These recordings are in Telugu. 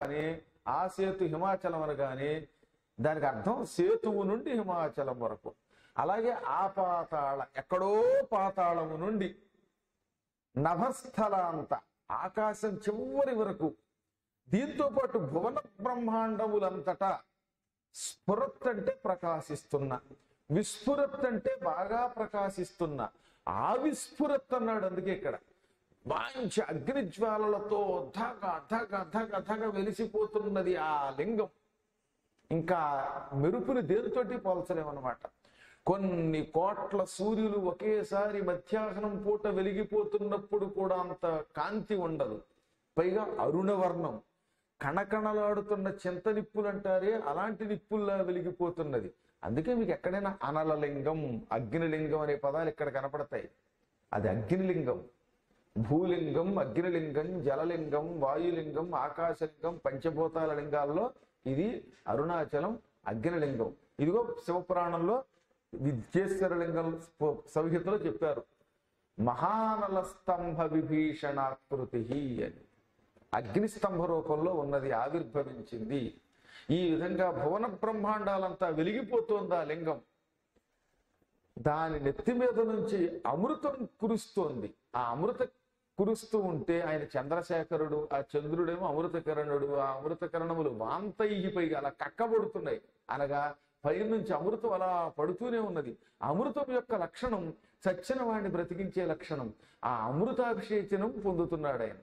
అనగానే ఆ సేతు హిమాచలం అనగానే దానికి అర్థం సేతువు నుండి హిమాచలం వరకు అలాగే ఆ పాతాళ ఎక్కడో పాతాళము నుండి నభస్థలాంత ఆకాశం చివరి వరకు దీంతో పాటు భువన బ్రహ్మాండములంతటా స్ఫురత్ అంటే ప్రకాశిస్తున్న విస్ఫురత్ అంటే బాగా ప్రకాశిస్తున్న ఆవిస్ఫురత్ అన్నాడు అందుకే ఇక్కడ మంచి అగ్నిజ్వాలలతో ధగ ధగ ధగ ధగ వెలిసిపోతున్నది ఆ లింగం ఇంకా మెరుపుని దేనితోటి పోల్చలేమన్నమాట కొన్ని కోట్ల సూర్యులు ఒకేసారి మధ్యాహ్నం పూట వెలిగిపోతున్నప్పుడు కూడా అంత కాంతి ఉండదు పైగా అరుణవర్ణం కణకణలాడుతున్న చింత నిప్పులు అంటారే అలాంటి నిప్పుల్లా వెలిగిపోతున్నది అందుకే మీకు ఎక్కడైనా అనలలింగం అగ్నిలింగం అనే పదాలు ఇక్కడ కనపడతాయి అది అగ్నిలింగం భూలింగం అగ్నిలింగం జలలింగం వాయులింగం ఆకాశలింగం పంచభూతాల లింగాల్లో ఇది అరుణాచలం అగ్నిలింగం ఇదిగో శివపురాణంలో విద్యేశ్వర లింగం సంహితలో చెప్పారు మహానల స్తంభ విభీషణాకృతి అని అగ్నిస్తంభ రూపంలో ఉన్నది ఆవిర్భవించింది ఈ విధంగా భువన బ్రహ్మాండాలంతా వెలిగిపోతోంది ఆ లింగం దాని నెత్తి మీద నుంచి అమృతం కురుస్తోంది ఆ అమృత కురుస్తూ ఉంటే ఆయన చంద్రశేఖరుడు ఆ చంద్రుడేమో అమృత కిరణుడు ఆ అమృత కిరణములు వాంతయ్యి పైగా అలా కక్కబడుతున్నాయి అనగా పై నుంచి అమృతం అలా పడుతూనే ఉన్నది అమృతం యొక్క లక్షణం చచ్చిన వాడిని బ్రతికించే లక్షణం ఆ అమృతాభిషేచనం పొందుతున్నాడు ఆయన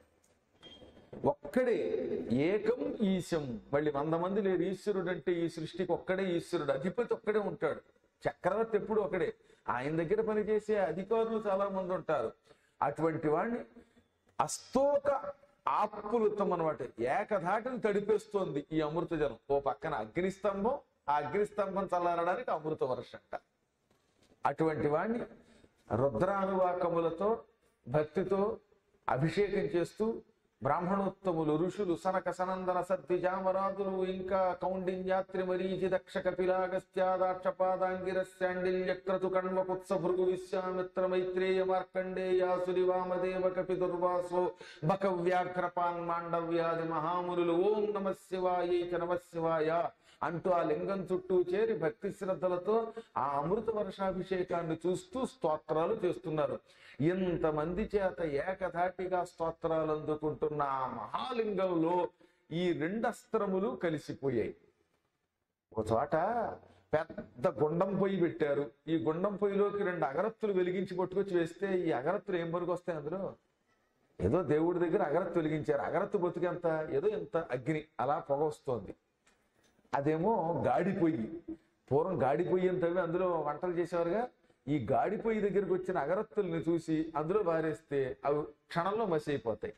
ఒక్కడే ఏకం ఈశం మళ్ళీ వంద మంది లేరు ఈశ్వరుడు అంటే ఈ సృష్టికి ఒక్కడే ఈశ్వరుడు అధిపతి ఒక్కడే ఉంటాడు చక్రవర్తి ఎప్పుడు ఒకడే ఆయన దగ్గర పనిచేసే అధికారులు చాలా మంది ఉంటారు అటువంటి వాడిని అస్తోక ఆపులుతం అనమాట ఏకధాటిని తడిపేస్తోంది ఈ అమృత జలం ఓ పక్కన అగ్నిస్తంభం ఆ అగ్నిస్తంభం చల్లారడానికి అమృత వర్షంట అటువంటి వాణ్ణి రుద్రానువాకములతో భక్తితో అభిషేకం చేస్తూ బ్రాహ్మణోత్తములు ఋషులు సనక సనందన సద్ది జామరాదులు ఇంకా కౌండిన్యాత్రి మరీచి దక్ష కపిలాగస్త్యాదాక్షపాదాంగిరస్యాండిల్య క్రతు కణ్వ పుత్స భృగు విశ్వామిత్ర మైత్రేయ మార్కండేయాసురి వామదేవ కపి దుర్వాసో బక వ్యాఘ్రపాన్ మాండవ్యాది మహామునులు ఓం నమ శివాయ చ నమ శివాయ అంటూ ఆ లింగం చుట్టూ చేరి భక్తి శ్రద్ధలతో ఆ అమృత వర్షాభిషేకాన్ని చూస్తూ స్తోత్రాలు చేస్తున్నారు ఇంతమంది చేత ఏకధాటిగా స్తోత్రాలు అందుకుంటున్న ఆ మహాలింగంలో ఈ రెండు అస్త్రములు కలిసిపోయాయి ఒక చోట పెద్ద గుండం పొయ్యి పెట్టారు ఈ గుండం పొయ్యిలోకి రెండు అగరత్తులు వెలిగించి పట్టుకొచ్చి వేస్తే ఈ అగరత్తులు ఏం పనికి వస్తాయి అందులో ఏదో దేవుడి దగ్గర అగరత్తు వెలిగించారు అగరత్తు బతుకెంత ఏదో ఎంత అగ్ని అలా పొగ వస్తోంది అదేమో గాడి పొయ్యి పూర్వం గాడి పొయ్యి అని తవ్వి అందులో వంటలు చేసేవారుగా ఈ గాడి పొయ్యి దగ్గరికి వచ్చిన అగరత్తుల్ని చూసి అందులో బారేస్తే అవి క్షణంలో మసి అయిపోతాయి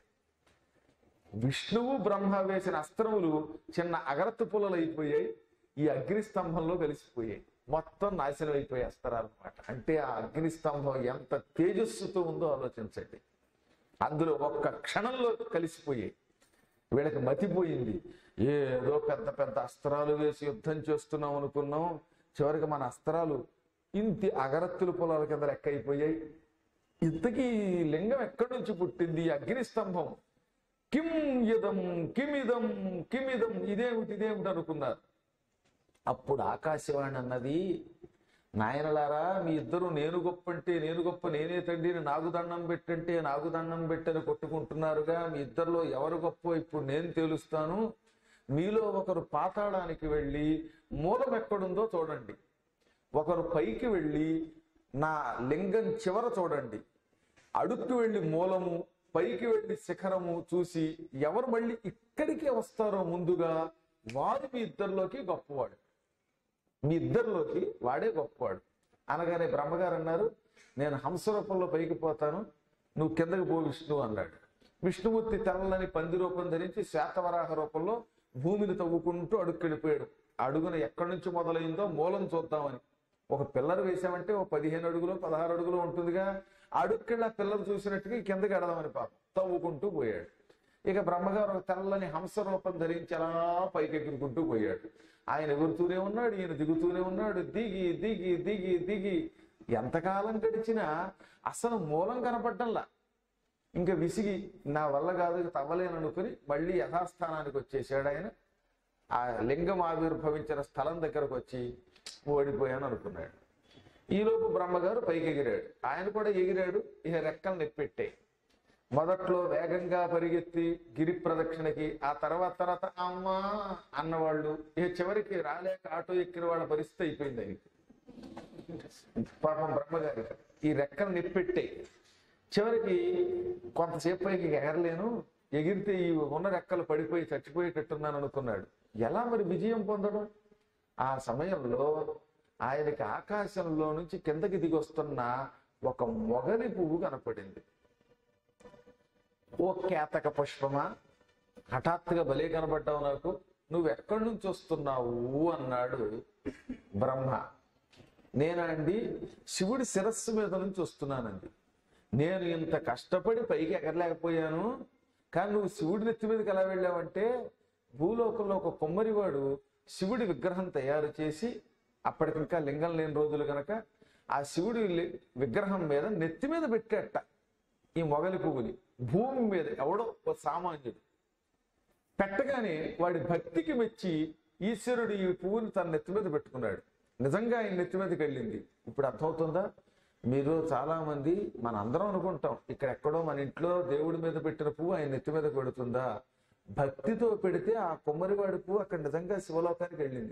విష్ణువు బ్రహ్మ వేసిన అస్త్రములు చిన్న అగరత్తు పుల్లలు అయిపోయాయి ఈ అగ్ని స్తంభంలో కలిసిపోయాయి మొత్తం నాశనం అయిపోయాయి అస్త్రాలు అనమాట అంటే ఆ అగ్ని స్తంభం ఎంత తేజస్సుతో ఉందో ఆలోచించండి అందులో ఒక్క క్షణంలో కలిసిపోయాయి వీళ్ళకి మతిపోయింది ఏదో పెద్ద పెద్ద అస్త్రాలు వేసి యుద్ధం చేస్తున్నాం అనుకున్నాం చివరికి మన అస్త్రాలు ఇంతి అగరత్తుల పొలాల కింద లెక్క అయిపోయాయి ఇంతకీ ఈ లింగం ఎక్కడి నుంచి పుట్టింది ఈ అగ్ని స్తంభం కిం ఇదం కిమిదం కిమిదం ఇదేమిటి ఇదేమిటి అనుకున్నారు అప్పుడు ఆకాశవాణి అన్నది నాయనలారా మీ ఇద్దరు నేను గొప్ప అంటే నేను గొప్ప నేనే తండ్రిని నాకు దండం పెట్టంటే నాకు దండం పెట్టని కొట్టుకుంటున్నారుగా మీ ఇద్దరిలో ఎవరు గొప్ప ఇప్పుడు నేను తేలుస్తాను మీలో ఒకరు పాతాళానికి వెళ్ళి మూలం ఎక్కడుందో చూడండి ఒకరు పైకి వెళ్ళి నా లింగం చివర చూడండి అడుక్కు వెళ్ళి మూలము పైకి వెళ్ళి శిఖరము చూసి ఎవరు మళ్ళీ ఇక్కడికే వస్తారో ముందుగా వారు మీ ఇద్దరిలోకి గొప్పవాడు మీ ఇద్దరిలోకి వాడే గొప్పవాడు అనగానే బ్రహ్మగారు అన్నారు నేను హంస రూపంలో పైకి పోతాను నువ్వు కిందకి పో విష్ణు అన్నాడు విష్ణుమూర్తి తెల్లని పంది రూపం ధరించి శ్వేతవరాహ రూపంలో భూమిని తవ్వుకుంటూ అడుక్కెళ్ళిపోయాడు అడుగున ఎక్కడి నుంచి మొదలైందో మూలం చూద్దామని ఒక పిల్లర్ వేసామంటే ఒక పదిహేను అడుగులు పదహారు అడుగులు ఉంటుందిగా అడుక్కెళ్ళి ఆ పిల్లలు చూసినట్టుగా ఈ కిందకి ఎడదామని పాపం తవ్వుకుంటూ పోయాడు ఇక బ్రహ్మగారు ఒక తెల్లని హంస రూపం ధరించి అలా పైకి ఎగురుకుంటూ పోయాడు ఆయన ఎగురుతూనే ఉన్నాడు ఈయన దిగుతూనే ఉన్నాడు దిగి దిగి దిగి దిగి ఎంతకాలం గడిచినా అసలు మూలం కనపడ్డంలా ఇంకా విసిగి నా వల్ల కాదు ఇక తవ్వలేను అనుకుని మళ్ళీ యథాస్థానానికి వచ్చేసాడు ఆయన ఆ లింగం ఆవిర్భవించిన స్థలం దగ్గరకు వచ్చి ఓడిపోయాను అనుకున్నాడు ఈలోపు బ్రహ్మగారు పైకి ఎగిరాడు ఆయన కూడా ఎగిరాడు ఇక రెక్కలు నెప్పెట్టాయి మొదట్లో వేగంగా పరిగెత్తి గిరి ప్రదక్షిణకి ఆ తర్వాత తర్వాత అమ్మా అన్నవాళ్ళు ఇక చివరికి రాలేక ఆటో ఎక్కిన వాళ్ళ పరిస్థితి అయిపోయింది ఆయనకి పాపం బ్రహ్మగారి ఈ రెక్కలు నెప్పెట్టాయి చివరికి కొంతసేపు పైకి ఎగరలేను ఎగిరితే ఈ ఉన్న రెక్కలు పడిపోయి చచ్చిపోయేటట్టున్నాను అనుకున్నాడు ఎలా మరి విజయం పొందడం ఆ సమయంలో ఆయనకి ఆకాశంలో నుంచి కిందకి దిగొస్తున్న ఒక మొగలి పువ్వు కనపడింది ఓ కేతక పుష్పమా హఠాత్తుగా బలే కనబడ్డావు నాకు నువ్వు ఎక్కడి నుంచి వస్తున్నావు అన్నాడు బ్రహ్మ నేనండి శివుడి శిరస్సు మీద నుంచి వస్తున్నానండి నేను ఇంత కష్టపడి పైకి ఎగరలేకపోయాను కానీ నువ్వు శివుడి నెత్తి మీదకి ఎలా వెళ్ళావంటే భూలోకంలో ఒక కొమ్మరివాడు శివుడి విగ్రహం తయారు చేసి అప్పటికింకా లింగం లేని రోజులు గనక ఆ శివుడి లి- విగ్రహం మీద నెత్తి మీద పెట్టేట ఈ మొగలి పువ్వుని భూమి మీద ఎవడో ఒక సామాన్యుడు పెట్టగానే వాడి భక్తికి మెచ్చి ఈశ్వరుడు ఈ పువ్వుని తన నెత్తి మీద పెట్టుకున్నాడు నిజంగా ఆయన నెత్తి మీదకి వెళ్ళింది ఇప్పుడు అర్థమవుతుందా మీరు చాలా మంది మన అందరం అనుకుంటాం ఇక్కడ ఎక్కడో మన ఇంట్లో దేవుడి మీద పెట్టిన పువ్వు ఆయన నెత్తి మీద పెడుతుందా భక్తితో పెడితే ఆ కొమ్మరివాడి పువ్వు అక్కడ నిజంగా శివలోకానికి వెళ్ళింది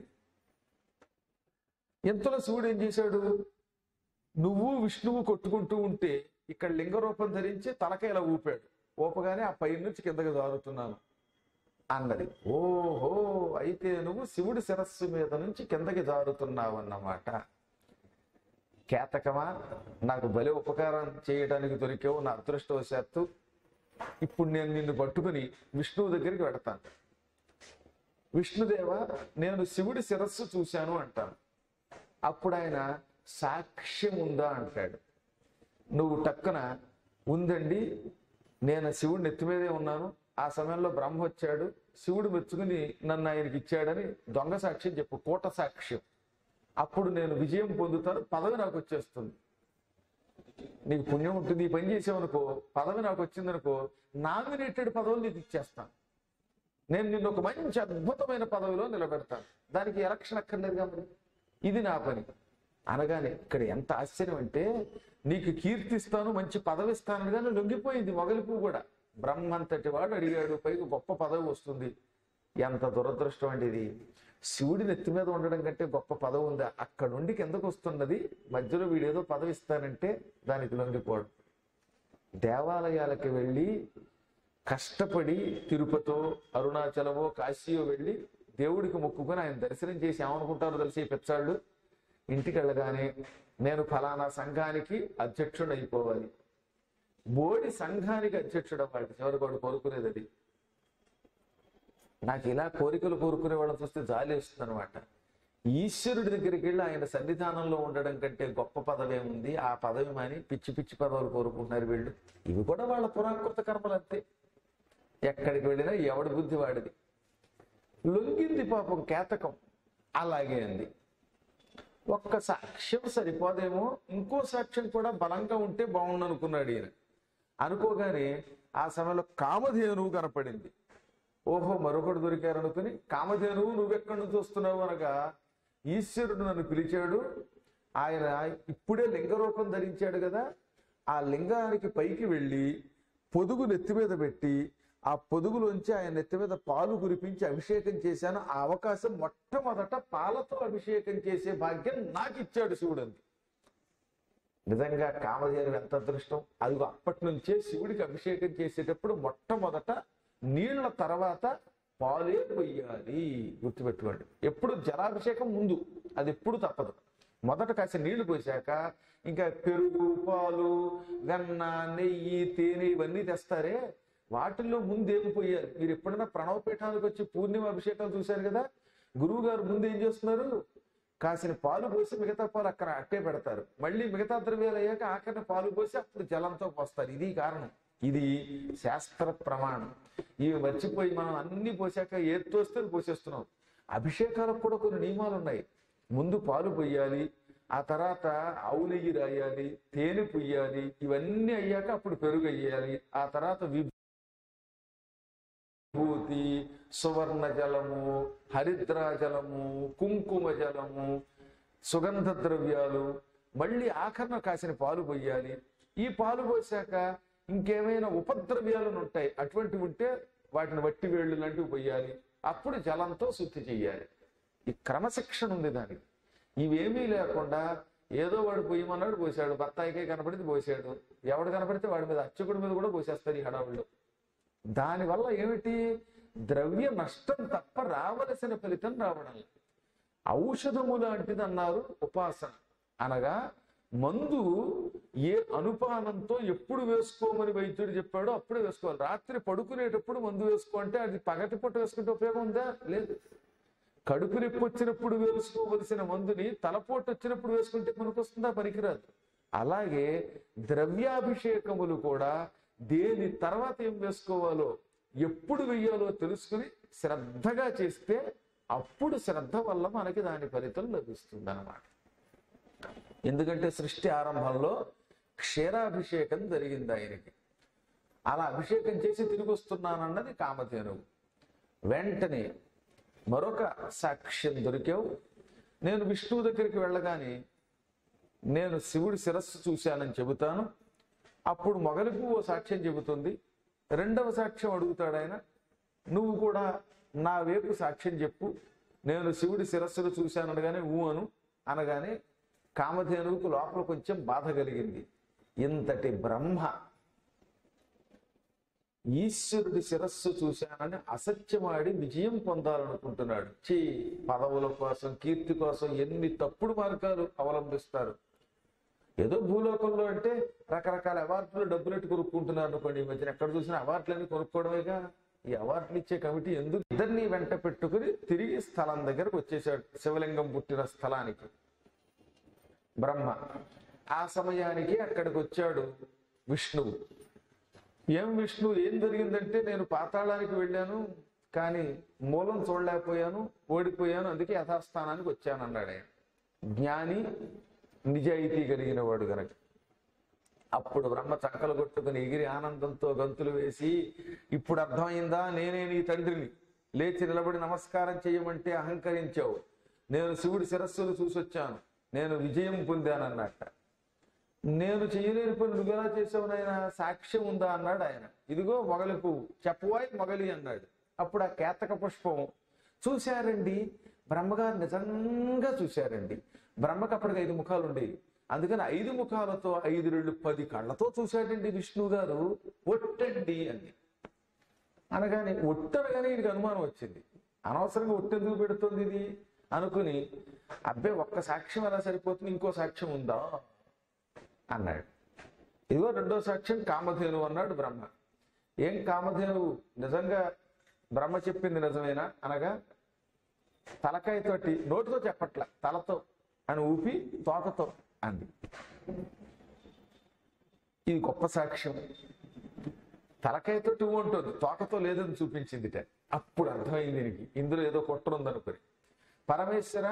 ఎంతలో శివుడు ఏం చేశాడు నువ్వు విష్ణువు కొట్టుకుంటూ ఉంటే ఇక్కడ లింగ రూపం ధరించి తలకాయ ఇలా ఊపాడు ఊపగానే ఆ పై నుంచి కిందకి జారుతున్నాను అన్నది ఓహో అయితే నువ్వు శివుడి శిరస్సు మీద నుంచి కిందకి జారుతున్నావు అన్నమాట కేతకమా నాకు బలి ఉపకారం చేయడానికి దొరికావు నా అదృష్టవశాత్తు ఇప్పుడు నేను నిన్ను పట్టుకుని విష్ణువు దగ్గరికి వెడతాను విష్ణుదేవ నేను శివుడి శిరస్సు చూశాను అంటాను అప్పుడు ఆయన సాక్ష్యం ఉందా అంటాడు నువ్వు టక్కున ఉందండి నేను శివుడి నెత్తి మీదే ఉన్నాను ఆ సమయంలో బ్రహ్మ వచ్చాడు శివుడు మెచ్చుకుని నన్ను ఆయనకి ఇచ్చాడని దొంగ సాక్ష్యం చెప్పు కూట సాక్ష్యం అప్పుడు నేను విజయం పొందుతాను పదవి నాకు వచ్చేస్తుంది నీకు పుణ్యం ఉంటుంది ఈ పని చేసావనుకో పదవి నాకు వచ్చిందనుకో నామినేటెడ్ పదవులు నీకు ఇచ్చేస్తాను నేను నిన్ను ఒక మంచి అద్భుతమైన పదవిలో నిలబెడతాను దానికి ఎలక్షన్ అక్కర్లేదుగా మరి ఇది నా పని అనగానే ఇక్కడ ఎంత ఆశ్చర్యం అంటే నీకు కీర్తిస్తాను మంచి పదవి ఇస్తాను కానీ లొంగిపోయింది మొగలి పువ్వు కూడా బ్రహ్మంతటి వాడు అడిగాడు పైకి గొప్ప పదవి వస్తుంది ఎంత దురదృష్టం అండి ఇది శివుడి నెత్తి మీద ఉండడం కంటే గొప్ప పదవి ఉందా అక్కడ నుండి కిందకు వస్తున్నది మధ్యలో వీడేదో పదవి ఇస్తానంటే దానికి లొంగిపోవడం దేవాలయాలకు వెళ్ళి కష్టపడి తిరుపతో అరుణాచలమో కాశీయో వెళ్ళి దేవుడికి మొక్కుకొని ఆయన దర్శనం చేసి ఏమనుకుంటారో తెలిసి ఈ పిచ్చాళ్ళు ఇంటికి వెళ్ళగానే నేను ఫలానా సంఘానికి అధ్యక్షుడు అయిపోవాలి బోడి సంఘానికి అధ్యక్షుడు అవ్వాలి చివరికి వాడు కోరుకునేది అది నాకు ఇలా కోరికలు కోరుకునే వాళ్ళని చూస్తే జాలి వస్తుంది అనమాట ఈశ్వరుడి దగ్గరికి వెళ్ళి ఆయన సన్నిధానంలో ఉండడం కంటే గొప్ప పదవి ఉంది ఆ పదవి మాని పిచ్చి పిచ్చి పదవులు కోరుకుంటున్నారు వీళ్ళు ఇవి కూడా వాళ్ళ పురాకృత కర్మలు అంతే ఎక్కడికి వెళ్ళినా ఎవడి బుద్ధి వాడిది లొంగింది పాపం కేతకం అలాగే అంది ఒక్క సాక్ష్యం సరిపోదేమో ఇంకో సాక్ష్యం కూడా బలంగా ఉంటే బాగుండు అనుకున్నాడు ఈయన అనుకోగానే ఆ సమయంలో కామధేనువు కనపడింది ఓహో మరొకడు దొరికారు అనుకుని కామధేనువు నువ్వెక్కడి నుంచి వస్తున్నావు అనగా ఈశ్వరుడు నన్ను పిలిచాడు ఆయన ఇప్పుడే లింగ రూపం ధరించాడు కదా ఆ లింగానికి పైకి వెళ్ళి పొదుగు నెత్తి మీద పెట్టి ఆ పొదుగులోంచి ఆయన నెత్తి మీద పాలు కురిపించి అభిషేకం చేశాను ఆ అవకాశం మొట్టమొదట పాలతో అభిషేకం చేసే భాగ్యం నాకు ఇచ్చాడు శివుడు అంది నిజంగా కామధేను ఎంత అదృష్టం అది అప్పటి నుంచే శివుడికి అభిషేకం చేసేటప్పుడు మొట్టమొదట నీళ్ల తర్వాత పాలే పొయ్యాలి గుర్తుపెట్టుకోండి ఎప్పుడు జలాభిషేకం ముందు అది ఎప్పుడు తప్పదు మొదట కాసి నీళ్లు పోసాక ఇంకా పెరుగు పాలు వెన్న నెయ్యి తేనె ఇవన్నీ తెస్తారే వాటిల్లో ముందు ఏమి పోయాలి మీరు ఎప్పుడైనా ప్రణవపీఠానికి వచ్చి పూర్ణిమ అభిషేకం చూశారు కదా గురువు గారు ముందు ఏం చేస్తున్నారు కాసిన పాలు పోసి మిగతా పాలు అక్కడ అట్టే పెడతారు మళ్ళీ మిగతా ద్రవ్యాలు అయ్యాక ఆఖరిన పాలు పోసి అప్పుడు జలంతో పోస్తారు ఇది కారణం ఇది శాస్త్ర ప్రమాణం ఇవి మర్చిపోయి మనం అన్ని పోసాక ఏది తోస్తే అది పోసేస్తున్నాం అభిషేకాలకు కూడా కొన్ని నియమాలు ఉన్నాయి ముందు పాలు పోయాలి ఆ తర్వాత ఆవు నెయ్యి రాయాలి తేనె పుయ్యాలి ఇవన్నీ అయ్యాక అప్పుడు పెరుగు వేయాలి ఆ తర్వాత విభూతి సువర్ణ జలము హరిద్రా జలము కుంకుమ జలము సుగంధ ద్రవ్యాలు మళ్ళీ ఆఖరణ కాసిన పాలు పోయాలి ఈ పాలు పోసాక ఇంకేమైనా ఉపద్రవ్యాలు ఉంటాయి అటువంటివి ఉంటే వాటిని వట్టి వేళ్ళు లాంటివి పోయాలి అప్పుడు జలంతో శుద్ధి చెయ్యాలి ఈ క్రమశిక్షణ ఉంది దానికి ఇవేమీ లేకుండా ఏదో వాడు పొయ్యమన్నాడు పోసాడు బత్తాయికే కనపడితే పోసాడు ఎవడు కనపడితే వాడి మీద అర్చకుడి మీద కూడా పోసేస్తారు ఈ హడావుళ్ళు దానివల్ల ఏమిటి ద్రవ్య నష్టం తప్ప రావలసిన ఫలితం రావడం లేదు. ఔషధము లాంటిది అన్నారు ఉపాసన అనగా మందు ఏ అనుపానంతో ఎప్పుడు వేసుకోమని వైద్యుడు చెప్పాడో అప్పుడే వేసుకోవాలి రాత్రి పడుకునేటప్పుడు మందు వేసుకో అంటే అది పగటి పూట వేసుకుంటే ఉపయోగం ఉందా లేదు కడుపు నొప్పి వచ్చినప్పుడు వేసుకోవలసిన మందుని తలపోటు వచ్చినప్పుడు వేసుకుంటే పనికొస్తుందా పనికిరాదు అలాగే ద్రవ్యాభిషేకములు కూడా దేని తర్వాత ఏం వేసుకోవాలో ఎప్పుడు వెయ్యాలో తెలుసుకుని శ్రద్ధగా చేస్తే అప్పుడు శ్రద్ధ వల్ల మనకి దాని ఫలితం లభిస్తుంది అన్నమాట ఎందుకంటే సృష్టి ఆరంభంలో క్షీరాభిషేకం జరిగింది ఆయనకి అలా అభిషేకం చేసి తిరిగి వస్తున్నానన్నది కామధేనువు వెంటనే మరొక సాక్ష్యం దొరికావు నేను విష్ణువు దగ్గరికి వెళ్ళగానే నేను శివుడి శిరస్సు చూశానని చెబుతాను అప్పుడు మొగలికి ఓ సాక్ష్యం చెబుతుంది రెండవ సాక్ష్యం అడుగుతాడు ఆయన నువ్వు కూడా నా వైపు సాక్ష్యం చెప్పు నేను శివుడి శిరస్సును చూశాను అనగానే ఊ అను అనగానే కామధేనువుకు లోపల కొంచెం బాధ కలిగింది ఇంతటి బ్రహ్మ ఈశ్వరుడి శిరస్సు చూశానని అసత్యమాడి విజయం పొందాలనుకుంటున్నాడు చీ పదవుల కోసం కీర్తి కోసం ఎన్ని తప్పుడు మార్గాలు అవలంబిస్తారు ఏదో భూలోకంలో అంటే రకరకాల అవార్డులు డబ్బులెట్టు కొనుక్కుంటున్నారు అనుకోండి ఈ మధ్యన ఎక్కడ చూసినా అవార్డులన్నీ కొనుక్కోవడమేగా ఈ అవార్డులు ఇచ్చే కమిటీ ఎందుకు ఇద్దరిని వెంట పెట్టుకుని తిరిగి స్థలం దగ్గరకు వచ్చేసాడు శివలింగం పుట్టిన స్థలానికి బ్రహ్మ ఆ సమయానికి అక్కడికి వచ్చాడు విష్ణువు ఏం విష్ణు ఏం జరిగిందంటే నేను పాతాళానికి వెళ్ళాను కానీ మూలం చూడలేకపోయాను ఓడిపోయాను అందుకే యథాస్థానానికి వచ్చాను అన్నాడు ఆయన జ్ఞాని నిజాయితీ కలిగిన వాడు గనక అప్పుడు బ్రహ్మ చక్కలు కొట్టుకుని ఎగిరి ఆనందంతో గంతులు వేసి ఇప్పుడు అర్థమైందా నేనే నీ తండ్రిని లేచి నిలబడి నమస్కారం చేయమంటే అహంకరించావు నేను శివుడి శిరస్సులు చూసొచ్చాను నేను విజయం పొందానన్నట్ట నేను చేయలేని పని నువ్వు ఎలా చేసావు నాయన సాక్ష్యం ఉందా అన్నాడు ఆయన ఇదిగో మొగలి పువ్వు చెప్పవాయి మొగలి అన్నాడు అప్పుడు ఆ కేతక పుష్పం చూశారండి బ్రహ్మగారు నిజంగా చూశారండి బ్రహ్మకు అప్పటికి ఐదు ముఖాలు ఉండేవి అందుకని ఐదు ముఖాలతో ఐదు రెండు పది కళ్ళతో చూశాడండి విష్ణువు గారు ఒట్టండి అని అనగానే ఒట్టనగానే ఈయనకి అనుమానం వచ్చింది అనవసరంగా ఒట్టెందుకు పెడుతుంది ఇది అనుకుని అబ్బే ఒక్క సాక్ష్యం ఎలా సరిపోతుంది ఇంకో సాక్ష్యం ఉందా అన్నాడు ఇదిగో రెండో సాక్ష్యం కామధేను అన్నాడు బ్రహ్మ ఏం కామధేనువు నిజంగా బ్రహ్మ చెప్పింది నిజమేనా అనగా తలకాయతోటి నోటితో చెప్పట్ల తలతో అని ఊపి తోకతో అంది ఇది గొప్ప సాక్ష్యం తలకాయతోటి ఊ ఉంటుంది తోకతో లేదని చూపించిందిట అప్పుడు అర్థమైంది దీనికి ఇందులో ఏదో కుట్ర ఉందనుకుని పరమేశ్వర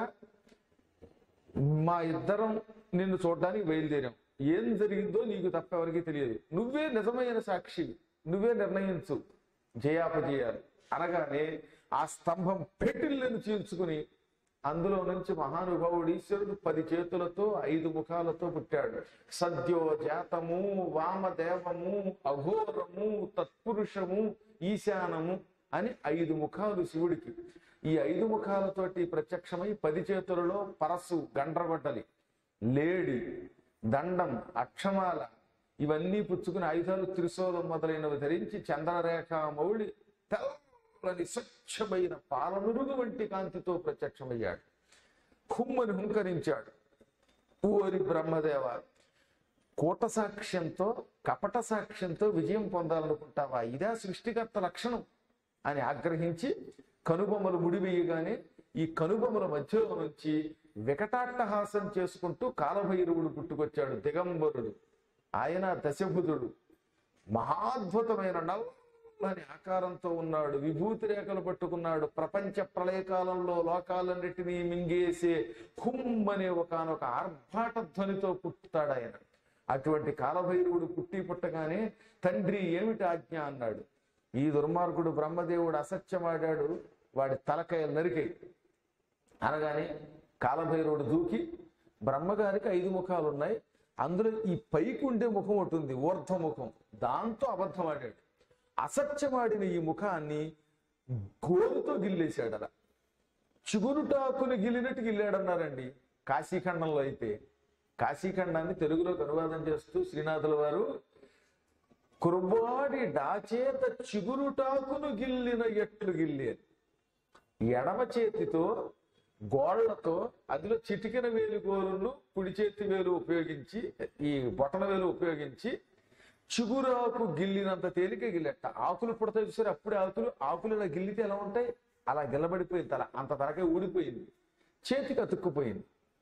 మా ఇద్దరం నిన్ను చూడడానికి బయలుదేరాం ఏం జరిగిందో నీకు తప్ప ఎవరికి తెలియదు నువ్వే నిజమైన సాక్షి నువ్వే నిర్ణయించు జయాపజయాలు అనగానే ఆ స్తంభం పెటిల్లను చీల్చుకుని అందులో నుంచి మహానుభావుడు ఈశ్వరుడు పది చేతులతో ఐదు ముఖాలతో పుట్టాడు సద్యో జాతము వామదేవము అఘోరము తత్పురుషము ఈశానము అని ఐదు ముఖాలు శివుడికి ఈ ఐదు ముఖాలతోటి ప్రత్యక్షమై పది చేతులలో పరస్సు గండ్రగొడ్డలి లేడి దండం అక్షమాల ఇవన్నీ పుచ్చుకుని ఆయుధాలు త్రిశూలం మొదలైనవి ధరించి చంద్రరేఖ మౌళి తెల్లని స్వచ్ఛమైన పాలనురుగు వంటి కాంతితో ప్రత్యక్షమయ్యాడు కుమ్మని హుంకరించాడు ఓరి బ్రహ్మదేవ కూట సాక్ష్యంతో కపట సాక్ష్యంతో విజయం పొందాలనుకుంటావా ఇదా సృష్టికర్త లక్షణం అని ఆగ్రహించి కనుబొమ్మలు ముడివేయగానే ఈ కనుబొమ్మల మధ్యలో నుంచి వికటాట్టహాసం చేసుకుంటూ కాలభైరవుడు పుట్టుకొచ్చాడు దిగంబరుడు ఆయన దశభుజుడు మహాద్భుతమైన అని ఆకారంతో ఉన్నాడు విభూతి రేఖలు పట్టుకున్నాడు ప్రపంచ ప్రళయకాలంలో లోకాలన్నిటినీ మింగేసే హుమ్ అనే ఒకనొక ఆర్భాట ధ్వనితో పుట్టుతాడు ఆయన అటువంటి కాలభైరవుడు పుట్టి పుట్టగానే తండ్రి ఏమిటి ఆజ్ఞ అన్నాడు ఈ దుర్మార్గుడు బ్రహ్మదేవుడు అసత్యమాడాడు వాడి తలకాయ నరికాయి అనగానే కాలభైరవుడు దూకి బ్రహ్మగారికి ఐదు ముఖాలు ఉన్నాయి అందులో ఈ పైకి ఉండే ముఖం ఒకటి ఉంది ఊర్ధ్వ ముఖం దాంతో అబద్ధం ఆడాడు అసత్యమాడిన ఈ ముఖాన్ని గోరుతో గిల్లేశాడు అలా చిగురుటాకుని గిల్లినట్టు గిల్లాడన్నారండి కాశీఖండంలో అయితే కాశీఖండాన్ని తెలుగులోకి అనువాదం చేస్తూ శ్రీనాథుల వారు కుర్బాడి డాచేత చిగురుటాకును గిల్లిన ఎట్లు గిల్లేరు ఎడమ చేతితో గోళ్లతో అందులో చిటికెన వేలు గోలును కుడి చేతి వేలు ఉపయోగించి ఈ బొటన వేలు ఉపయోగించి చిగురాకు గిల్లినంత తేలిక గిల్లెట్ట ఆకులు పుడతాయి చూసారు అప్పుడే ఆకులు ఆకులు ఇలా గిల్లితే ఎలా ఉంటాయి అలా గిల్లబడిపోయింది తల అంత తలకాయ ఊడిపోయింది చేతికి అతుక్కుపోయింది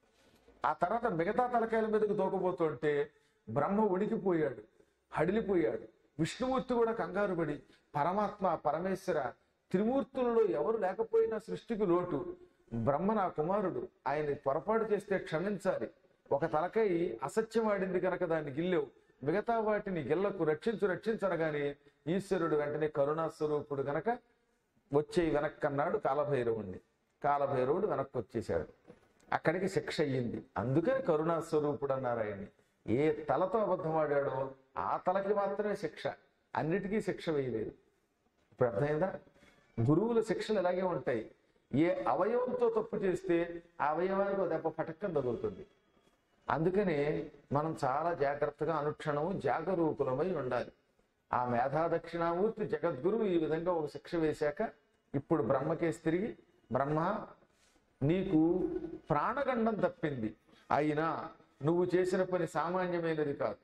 ఆ తర్వాత మిగతా తలకాయల మీదకి తోకపోతుంటే బ్రహ్మ ఉడికిపోయాడు హడిలిపోయాడు విష్ణుమూర్తి కూడా కంగారు పడి పరమాత్మ పరమేశ్వర త్రిమూర్తులలో ఎవరు లేకపోయినా సృష్టికి లోటు బ్రహ్మ నా కుమారుడు ఆయన పొరపాటు చేస్తే క్షమించాలి ఒక తలకై అసత్యం ఆడింది కనుక దాన్ని గిల్లేవు మిగతా వాటిని గిల్లకు రక్షించు రక్షించనగానే ఈశ్వరుడు వెంటనే కరుణా స్వరూపుడు గనక వచ్చే వెనక్కన్నాడు కాలభైరవుణ్ణి కాలభైరవుడు వెనక్కి వచ్చేశాడు అక్కడికి శిక్ష అయ్యింది అందుకని కరుణా స్వరూపుడు అన్నారు ఆయన్ని ఏ తలతో అబద్ధం ఆడాడో ఆ తలకి మాత్రమే శిక్ష అన్నిటికీ శిక్ష వేయలేదు ఇప్పుడు అర్థమైందా గురువుల శిక్షలు ఇలాగే ఉంటాయి ఏ అవయవంతో తప్పు చేస్తే ఆ అవయవానికి ఒక దెబ్బ పటక్కం తగులుతుంది అందుకనే మనం చాలా జాగ్రత్తగా అనుక్షణము జాగరూకులమై ఉండాలి ఆ మేధా దక్షిణామూర్తి జగద్గురువు ఈ విధంగా ఒక శిక్ష వేశాక ఇప్పుడు బ్రహ్మకేసి తిరిగి బ్రహ్మ నీకు ప్రాణగండం తప్పింది అయినా నువ్వు చేసిన పని సామాన్యమైనది కాదు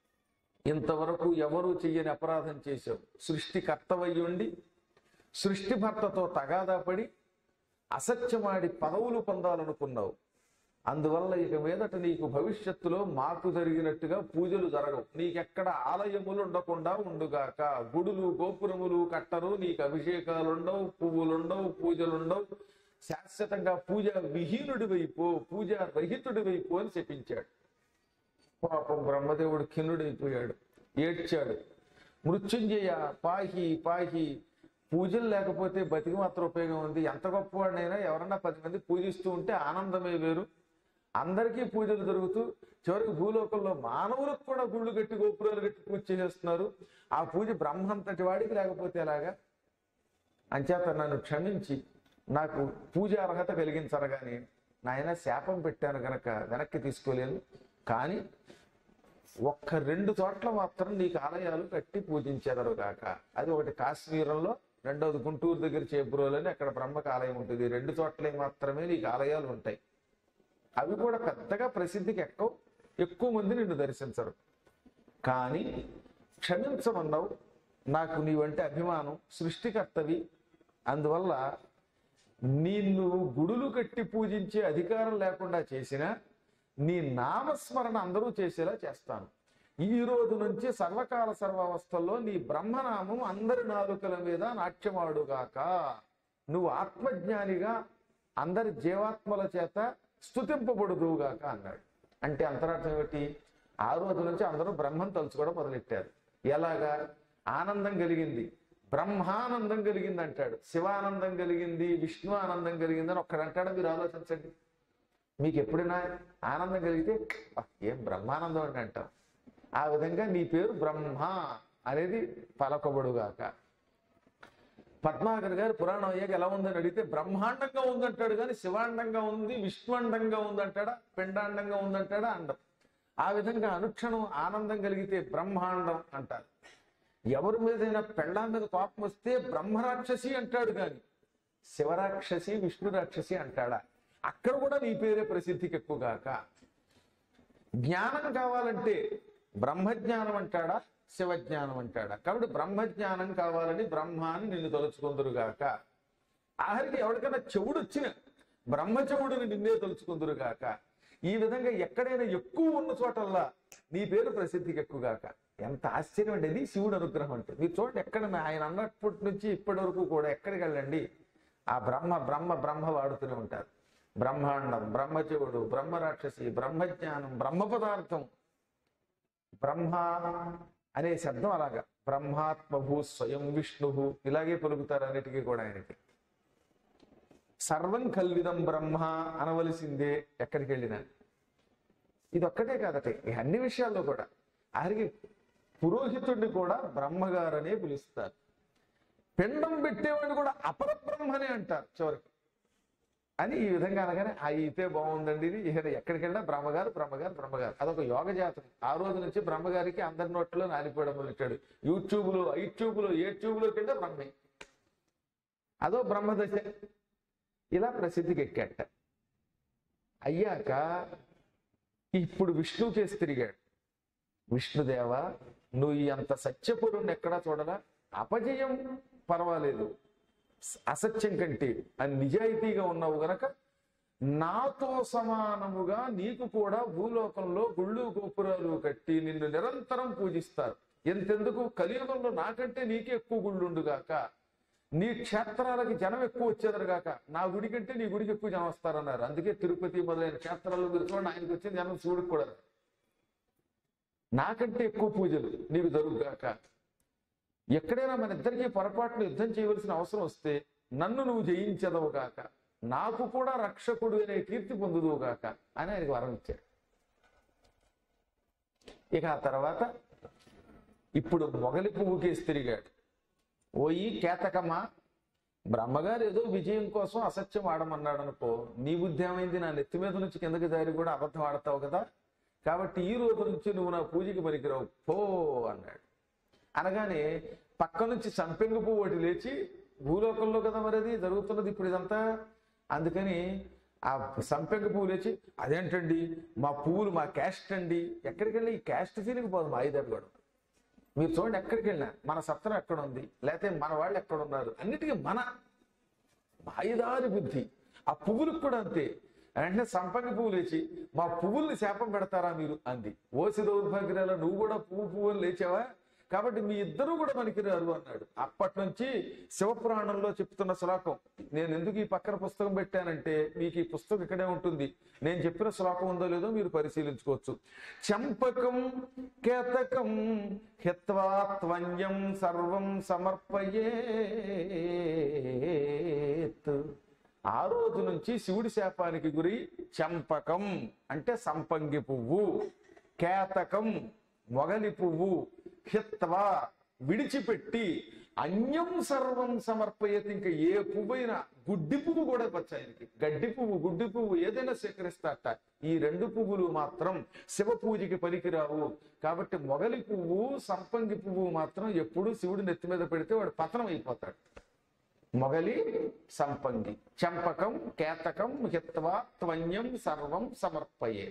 ఇంతవరకు ఎవరూ చెయ్యని అపరాధం చేశావు సృష్టికర్తవై ఉండి సృష్టి భర్తతో తగాదా పడి అసత్యమాడి పదవులు పొందాలనుకున్నావు అందువల్ల ఇక మీదట నీకు భవిష్యత్తులో మాకు జరిగినట్టుగా పూజలు జరగవు నీకెక్కడ ఆలయములు ఉండకుండా ఉండుగాక గుడులు గోపురములు కట్టరు నీకు అభిషేకాలు ఉండవు పువ్వులుండవు పూజలుండవు శాశ్వతంగా పూజ విహీనుడి వైపు పూజ రహితుడి వైపు అని చెప్పించాడు పాపం బ్రహ్మదేవుడు ఖిన్నుడైపోయాడు ఏడ్చాడు మృత్యుంజయ పాహి పాహి పూజలు లేకపోతే బతికి మాత్రం ఉపయోగం ఉంది ఎంత గొప్పవాడినైనా ఎవరన్నా పది మంది పూజిస్తూ ఉంటే ఆనందమే వేరు అందరికీ పూజలు జరుగుతూ చివరికి భూలోకంలో మానవులకు కూడా గుళ్ళు కట్టి గోపురాలు కట్టి పూజ చేసేస్తున్నారు ఆ పూజ బ్రహ్మంతటి వాడికి లేకపోతే ఎలాగా అంచేత నన్ను క్షమించి నాకు పూజ అర్హత కలిగించరు కానీ నాయన శాపం పెట్టాను గనక వెనక్కి తీసుకోలేను కానీ ఒక్క రెండు చోట్ల మాత్రం నీకు ఆలయాలు కట్టి పూజించేదరు కాక అది ఒకటి కాశ్మీరంలో రెండవది గుంటూరు దగ్గర చేపురోలని అక్కడ బ్రహ్మకు ఆలయం ఉంటుంది రెండు చోట్ల మాత్రమే నీకు ఆలయాలు ఉంటాయి అవి కూడా పెద్దగా ప్రసిద్ధికి ఎక్కువ ఎక్కువ మంది నిన్ను దర్శించరు కానీ క్షమించమన్నావు నాకు నీవంటే అభిమానం సృష్టికర్తవి అందువల్ల నిన్ను గుడులు కట్టి పూజించే అధికారం లేకుండా చేసినా నీ నామస్మరణ అందరూ చేసేలా చేస్తాను ఈ రోజు నుంచి సర్వకాల సర్వావస్థల్లో నీ బ్రహ్మనామం అందరి నాలుకల మీద నాట్యమాడుగాక నువ్వు ఆత్మజ్ఞానిగా అందరి జీవాత్మల చేత స్థుతింపబడుదువుగాక అన్నాడు అంటే అంతరార్థం ఏమిటి ఆ రోజు నుంచి అందరూ బ్రహ్మం తలుచుకోవడం మొదలెట్టారు ఎలాగా ఆనందం కలిగింది బ్రహ్మానందం కలిగింది అంటాడు శివానందం కలిగింది విష్ణు ఆనందం కలిగింది అని ఒక్కడంటాడు మీరు ఆలోచించండి మీకు ఎప్పుడైనా ఆనందం కలిగితే "అబ్బా, ఏం బ్రహ్మానందం అని అంటాం ఆ విధంగా నీ పేరు బ్రహ్మ అనేది పలకబడుగాక పద్మాకర్ గారు పురాణం అయ్యాక ఎలా ఉందని అడిగితే బ్రహ్మాండంగా ఉందంటాడు కానీ శివాండంగా ఉంది విష్ణుండంగా ఉందంటాడా పిండాండంగా ఉందంటాడా అండం ఆ విధంగా అనుక్షణం ఆనందం కలిగితే బ్రహ్మాండం అంటారు ఎవరి మీదైనా పెళ్ళాం మీద కోపం వస్తే బ్రహ్మరాక్షసి అంటాడు కానీ శివరాక్షసి విష్ణు రాక్షసి అంటాడా అక్కడ కూడా నీ పేరే ప్రసిద్ధికి ఎక్కువగాక జ్ఞానం కావాలంటే బ్రహ్మజ్ఞానం అంటాడా శివజ్ఞానం అంటాడా కాబట్టి బ్రహ్మజ్ఞానం కావాలని బ్రహ్మాన్ని నిన్ను తలుచుకుందరుగాక ఆఖరికి ఎవరికైనా చెవుడు వచ్చిన బ్రహ్మ చెవుడుని నిన్నే తలుచుకుందరుగాక ఈ విధంగా ఎక్కడైనా ఎక్కువ ఉన్న చోటల్లా నీ పేరు ప్రసిద్ధికి ఎక్కువగాక ఎంత ఆశ్చర్యం అండి ఇది శివుడు అనుగ్రహం అంటే మీరు చూడండి ఎక్కడ ఆయన అన్నప్పటి నుంచి ఇప్పటి వరకు కూడా ఎక్కడికి వెళ్ళండి ఆ బ్రహ్మ బ్రహ్మ బ్రహ్మ వాడుతూనే ఉంటారు బ్రహ్మాండం బ్రహ్మశివుడు బ్రహ్మ రాక్షసి బ్రహ్మజ్ఞానం బ్రహ్మ పదార్థం బ్రహ్మ అనే శబ్దం అలాగా బ్రహ్మాత్మభూ స్వయం విష్ణు ఇలాగే పలుకుతారు అన్నిటికీ కూడా ఆయనకి సర్వం కల్విదం బ్రహ్మ అనవలసిందే ఎక్కడికి వెళ్ళినా ఇది ఒక్కటే కాదట ఈ అన్ని విషయాల్లో కూడా ఆయనకి పురోహితుడిని కూడా బ్రహ్మగారనే పిలుస్తారు పిండం పెట్టేవాడిని కూడా అపర బ్రహ్మనే అంటారు చివరికి అని ఈ విధంగా అనగానే ఆ అయితే బాగుందండి ఇది ఇక ఎక్కడికి వెళ్ళినా బ్రహ్మగారు బ్రహ్మగారు బ్రహ్మగారు అదొక యోగ జాతకం ఆ రోజు నుంచి బ్రహ్మగారికి అందరి నోట్లో నాలిపోవడం మొదలెట్టాడు యూట్యూబ్ లో యూట్యూబ్ లో యూట్యూబ్ లోకి వెళ్తే బ్రహ్మే అదో బ్రహ్మదశ ఇలా ప్రసిద్ధికి ఎక్కాట అయ్యాక ఇప్పుడు విష్ణు కేసి తిరిగాడు విష్ణుదేవ నువ్వు ఈ అంత సత్యపురుణ్ణి ఎక్కడా చూడలా అపజయం పర్వాలేదు అసత్యం కంటే అని నిజాయితీగా ఉన్నావు గనక నాతో సమానముగా నీకు కూడా భూలోకంలో గుళ్ళు గోపురాలు కట్టి నిన్ను నిరంతరం పూజిస్తారు ఎంతెందుకు కలియుగంలో నాకంటే నీకే ఎక్కువ గుళ్ళుండుగాక నీ క్షేత్రాలకి జనం ఎక్కువ వచ్చేదారు గాక నా గుడి కంటే నీ గుడికి ఎక్కువ జనం వస్తారన్నారు అందుకే తిరుపతి మొదలైన క్షేత్రాల్లో మీరు చూడండి ఆయనకి వచ్చిన జనం శివుడికి కూడా నాకంటే ఎక్కువ పూజలు నీకు జరుగుగాక ఎక్కడైనా మన ఇద్దరికి పొరపాటును యుద్ధం చేయవలసిన అవసరం వస్తే నన్ను నువ్వు జయించదవు గాక నాకు కూడా రక్షకుడు అనే కీర్తి పొందుదువు గాక అని ఆయనకి వరం ఇచ్చాడు ఇక ఆ తర్వాత ఇప్పుడు మొగలి పువ్వుకేసి తిరిగాడు ఓయి కేతకమ్మ బ్రహ్మగారు ఏదో విజయం కోసం అసత్యం ఆడమన్నాడు అనుకో నీ బుద్ధి ఏమైంది నా నెత్తి మీద నుంచి కిందకి జారి కూడా అబద్ధం ఆడతావు కదా కాబట్టి ఈ రోజు నుంచి నువ్వు నా పూజకి పనికిరావు పో అన్నాడు అనగానే పక్క నుంచి సంపెంగ పువ్వు ఒకటి లేచి భూలోకంలో కదా మరి అది జరుగుతున్నది ఇప్పుడు ఇదంతా అందుకని ఆ సంపెంగ పువ్వు లేచి అదేంటండి మా పువ్వులు మా క్యాస్ట్ అండి ఎక్కడికి వెళ్ళి ఈ క్యాస్ట్ ఫీలింగ్ పోదు మా ఐదారు కూడా మీరు చూడండి ఎక్కడికి వెళ్ళినా మన సత్రం ఎక్కడ ఉంది లేకపోతే మన వాళ్ళు ఎక్కడ ఉన్నారు అన్నిటికీ మన మాయదారి బుద్ధి ఆ పువ్వులకు కూడా అంతే వెంటనే సంపంగి పువ్వు లేచి మా పువ్వుల్ని శాపం పెడతారా మీరు అంది ఓసి దౌర్భాగ్యాల నువ్వు కూడా పువ్వు పువ్వులు లేచావా కాబట్టి మీ ఇద్దరూ కూడా పనికిరారు అన్నాడు అప్పటి నుంచి శివపురాణంలో చెప్తున్న శ్లోకం నేను ఎందుకు ఈ పక్కన పుస్తకం పెట్టానంటే మీకు ఈ పుస్తకం ఇక్కడే ఉంటుంది నేను చెప్పిన శ్లోకం ఉందో లేదో మీరు పరిశీలించుకోవచ్చు చంపకం కేతకం హిత్వా త్వన్యం సర్వం సమర్పయేత్ ఆ రోజు నుంచి శివుడి శాపానికి గురి చంపకం అంటే సంపంగి పువ్వు కేతకం మొగలి పువ్వు హిత్వా విడిచిపెట్టి అన్యం సర్వం సమర్పయతి ఇంకా ఏ పువ్వైనా గుడ్డి పువ్వు కూడా వచ్చాయనికి గడ్డి పువ్వు గుడ్డి పువ్వు ఏదైనా స్వీకరిస్తాట ఈ రెండు పువ్వులు మాత్రం శివ పూజకి పనికిరావు కాబట్టి మొగలి పువ్వు సంపంగి పువ్వు మాత్రం ఎప్పుడు శివుడి నెత్తి మీద పెడితే వాడు పతనం అయిపోతాడు మొగలి సంపంగి చంపకం కేతకం హిత్వా త్వన్యం సర్వం సమర్పయే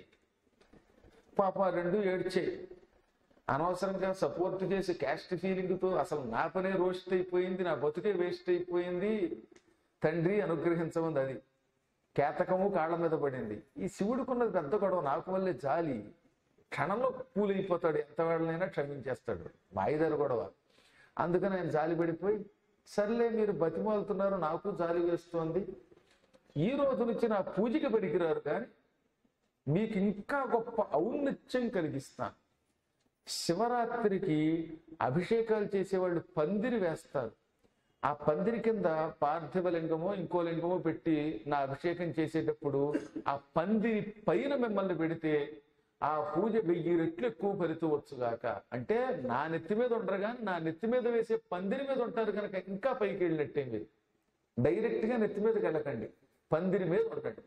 పాప రెండు ఏడ్చే అనవసరంగా సపోర్ట్ చేసి క్యాస్ట్ ఫీలింగ్ తో అసలు నా పనే రోస్ట్ అయిపోయింది నా బతుకే వేస్ట్ అయిపోయింది తండ్రి అనుగ్రహించమంది అది కేతకము కాళ్ళ మీద పడింది ఈ శివుడికున్నది పెద్ద గొడవ నాకు వల్లే జాలి క్షణంలో పూలైపోతాడు ఎంత వాళ్ళనైనా క్షమించేస్తాడు మాయిదారు గొడవ అందుకని ఆయన జాలి పడిపోయి సర్లే మీరు బతిమాలుతున్నారు నాకు జాలి వేస్తోంది ఈ రోజు నుంచి నా పూజకి పనికిరారు కానీ మీకు ఇంకా గొప్ప ఔన్నత్యం కలిగిస్తాను శివరాత్రికి అభిషేకాలు చేసేవాళ్ళు పందిరి వేస్తారు ఆ పందిరి కింద పార్థివ లింగమో ఇంకో లింగమో పెట్టి నా అభిషేకం చేసేటప్పుడు ఆ పందిరి పైన మిమ్మల్ని పెడితే ఆ పూజ వెయ్యి రెట్లు ఎక్కువ ఫలితవచ్చుగాక అంటే నా నెత్తి మీద ఉండరు కానీ నా నెత్తి మీద వేసే పందిరి మీద ఉంటారు కనుక ఇంకా పైకి వెళ్ళినట్టే మీరు డైరెక్ట్ గా నెత్తి మీదకి వెళ్ళకండి పందిరి మీద ఉండకండి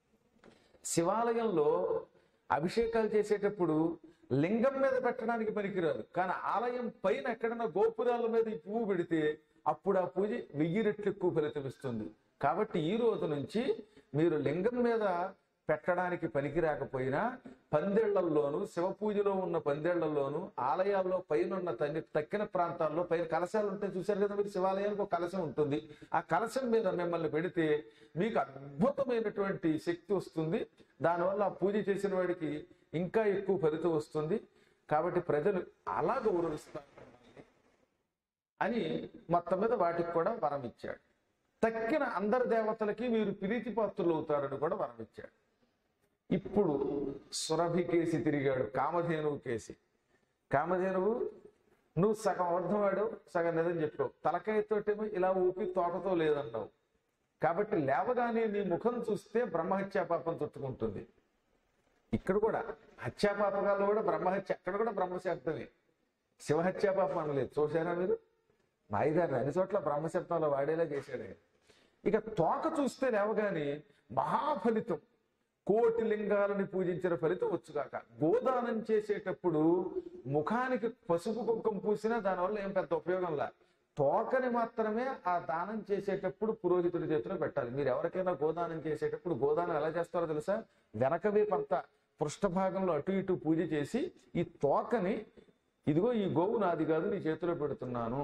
శివాలయంలో అభిషేకాలు చేసేటప్పుడు లింగం మీద పెట్టడానికి పనికిరాదు కానీ ఆలయం పైన ఎక్కడైనా గోపురాల మీద ఈ పువ్వు పెడితే అప్పుడు ఆ పూజ వెయ్యి రెట్లు ఎక్కువ ఫలితం ఇస్తుంది కాబట్టి ఈ రోజు నుంచి మీరు లింగం మీద పెట్టడానికి పనికి రాకపోయినా పందేళ్లలోను శివ పూజలో ఉన్న పందేళ్లలోను ఆలయాల్లో పైన ఉన్న తన్ని తక్కిన ప్రాంతాల్లో పైన కలశాలు ఉంటాయి చూశారు కదా మీరు శివాలయానికి ఒక కలశం ఉంటుంది ఆ కలశం మీద మిమ్మల్ని పెడితే మీకు అద్భుతమైనటువంటి శక్తి వస్తుంది దానివల్ల ఆ పూజ చేసిన వాడికి ఇంకా ఎక్కువ ఫలితం వస్తుంది కాబట్టి ప్రజలు అలా గౌరవిస్తారు మిమ్మల్ని అని మొత్తం మీద వాటికి కూడా వరం ఇచ్చాడు తక్కిన అందరి దేవతలకి వీరు ప్రీతి పాత్రులు అవుతారని కూడా వరం ఇచ్చాడు ఇప్పుడు సురభి కేసి తిరిగాడు కామధేనువు కేసి కామధేనువు నువ్వు సగం అబద్ధం వాడావు సగం నిజం చెప్పావు తలకాయతోటేమో ఇలా ఊపి తోకతో లేదన్నావు కాబట్టి లేవగానే నీ ముఖం చూస్తే బ్రహ్మహత్యా పాపం చుట్టుకుంటుంది ఇక్కడ కూడా హత్యా పాపకాల్లో కూడా బ్రహ్మహత్య అక్కడ కూడా బ్రహ్మశబ్దమే శివహత్యా పాపం అనలేదు చూసారా మీరు మాయిదారు అన్ని చోట్ల బ్రహ్మశబ్దంలో వాడేలా చేశాడే ఇక తోక చూస్తే లేవగానే మహాఫలితం కోటి లింగాలని పూజించిన ఫలితం వచ్చుగాక గోదానం చేసేటప్పుడు ముఖానికి పసుపు కుంకుమ పూసినా దానివల్ల ఏం పెద్ద ఉపయోగంలా తోకని మాత్రమే ఆ దానం చేసేటప్పుడు పురోహితుడి చేతిలో పెట్టాలి మీరు ఎవరికైనా గోదానం చేసేటప్పుడు గోదానం ఎలా చేస్తారో తెలుసా వెనక వైపంతా పృష్ఠభాగంలో అటు ఇటు పూజ చేసి ఈ తోకని ఇదిగో ఈ గోవు నాది కాదు నీ చేతిలో పెడుతున్నాను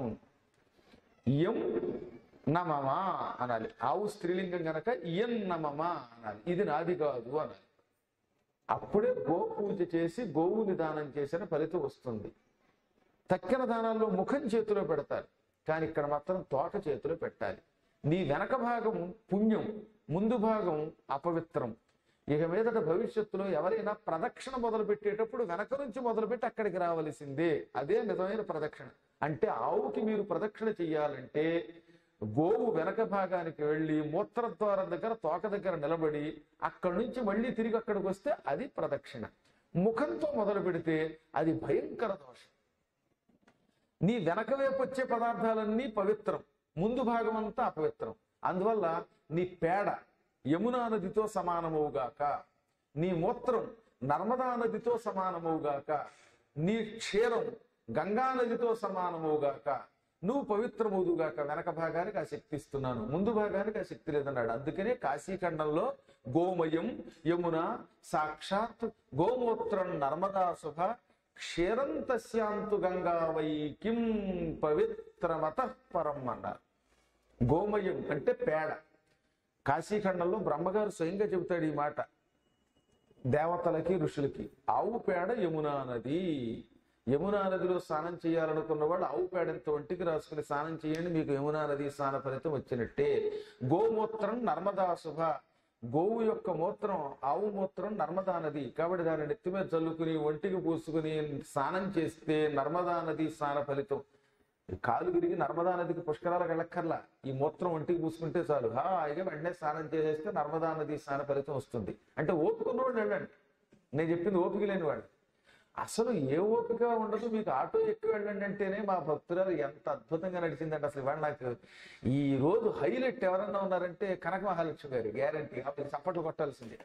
ఇయం నమమా అనాలి ఆవు స్త్రీలింగం గనక ఇయం నమమా అనాలి ఇది నాది కాదు అనాలి అప్పుడే గో పూజ చేసి గోవుని దానం చేసిన ఫలితం వస్తుంది తక్కిన దానాల్లో ముఖం చేతిలో పెడతారు కానీ ఇక్కడ మాత్రం తోట చేతిలో పెట్టాలి నీ వెనక భాగం పుణ్యం ముందు భాగం అపవిత్రం ఇక మీదట భవిష్యత్తులో ఎవరైనా ప్రదక్షిణ మొదలు పెట్టేటప్పుడు వెనక నుంచి మొదలుపెట్టి అక్కడికి రావలసిందే అదే నిజమైన ప్రదక్షిణ అంటే ఆవుకి మీరు ప్రదక్షిణ చెయ్యాలంటే గోవు వెనక భాగానికి వెళ్ళి మూత్రద్వారం దగ్గర తోక దగ్గర నిలబడి అక్కడి నుంచి మళ్ళీ తిరిగి అక్కడికి వస్తే అది ప్రదక్షిణ ముఖంతో మొదలు పెడితే అది భయంకర దోషం నీ వెనక వైపు వచ్చే పదార్థాలన్నీ పవిత్రం ముందు భాగం అంతా అపవిత్రం అందువల్ల నీ పేడ యమునా నదితో సమానమవుగాక నీ మూత్రం నర్మదా నదితో సమానమవుగాక నీ క్షీరం గంగా నదితో సమానమవుగాక నువ్వు పవిత్రమవుదుగాక వెనక భాగానికి ఆ శక్తి ఇస్తున్నాను ముందు భాగానికి ఆ శక్తి లేదన్నాడు అందుకనే కాశీఖండంలో గోమయం యమున సాక్షాత్ గోమూత్రం నర్మదా శుభ క్షీరం తస్యాంతు గంగా వై కిం పవిత్రమత పరం అన్నారు గోమయం అంటే పేడ కాశీఖండంలో బ్రహ్మగారు స్వయంగా చెబుతాడు ఈ మాట దేవతలకి ఋషులకి ఆవు పేడ యమునా నది యమునా నదిలో స్నానం చేయాలనుకున్న వాళ్ళు ఆవు పేడంతో ఒంటికి రాసుకుని స్నానం చేయండి మీకు యమునా నది స్నాన ఫలితం వచ్చినట్టే గోమూత్రం నర్మదా శుభ గోవు యొక్క మూత్రం ఆవు మూత్రం నర్మదా నది కాబట్టి దాన్ని నెత్తి మీద చల్లుకుని ఒంటికి పూసుకుని స్నానం చేస్తే నర్మదా నది స్నాన ఫలితం కాలు విరిగి నర్మదా నదికి పుష్కరాలకు వెళ్ళక్కర్లా ఈ మూత్రం ఒంటికి పూసుకుంటే చాలు హాయిగా వెంటనే స్నానం చేసేస్తే నర్మదా నది స్నాన ఫలితం వస్తుంది అంటే ఓపికన్న వాళ్ళు వెళ్ళండి నేను చెప్పింది ఓపిక లేని వాళ్ళు అసలు ఏ ఓపిక ఉండదు మీకు ఆటో ఎక్కువ వెళ్ళండి అంటేనే మా భక్తురాలు ఎంత అద్భుతంగా నడిచిందంటే అసలు ఇవాళ నాకు ఈ రోజు హైలైట్ ఎవరన్నా ఉన్నారంటే కనక మహాలక్ష్మి గారు గ్యారంటీ ఆవిడ చప్పట్లు కొట్టాల్సిందే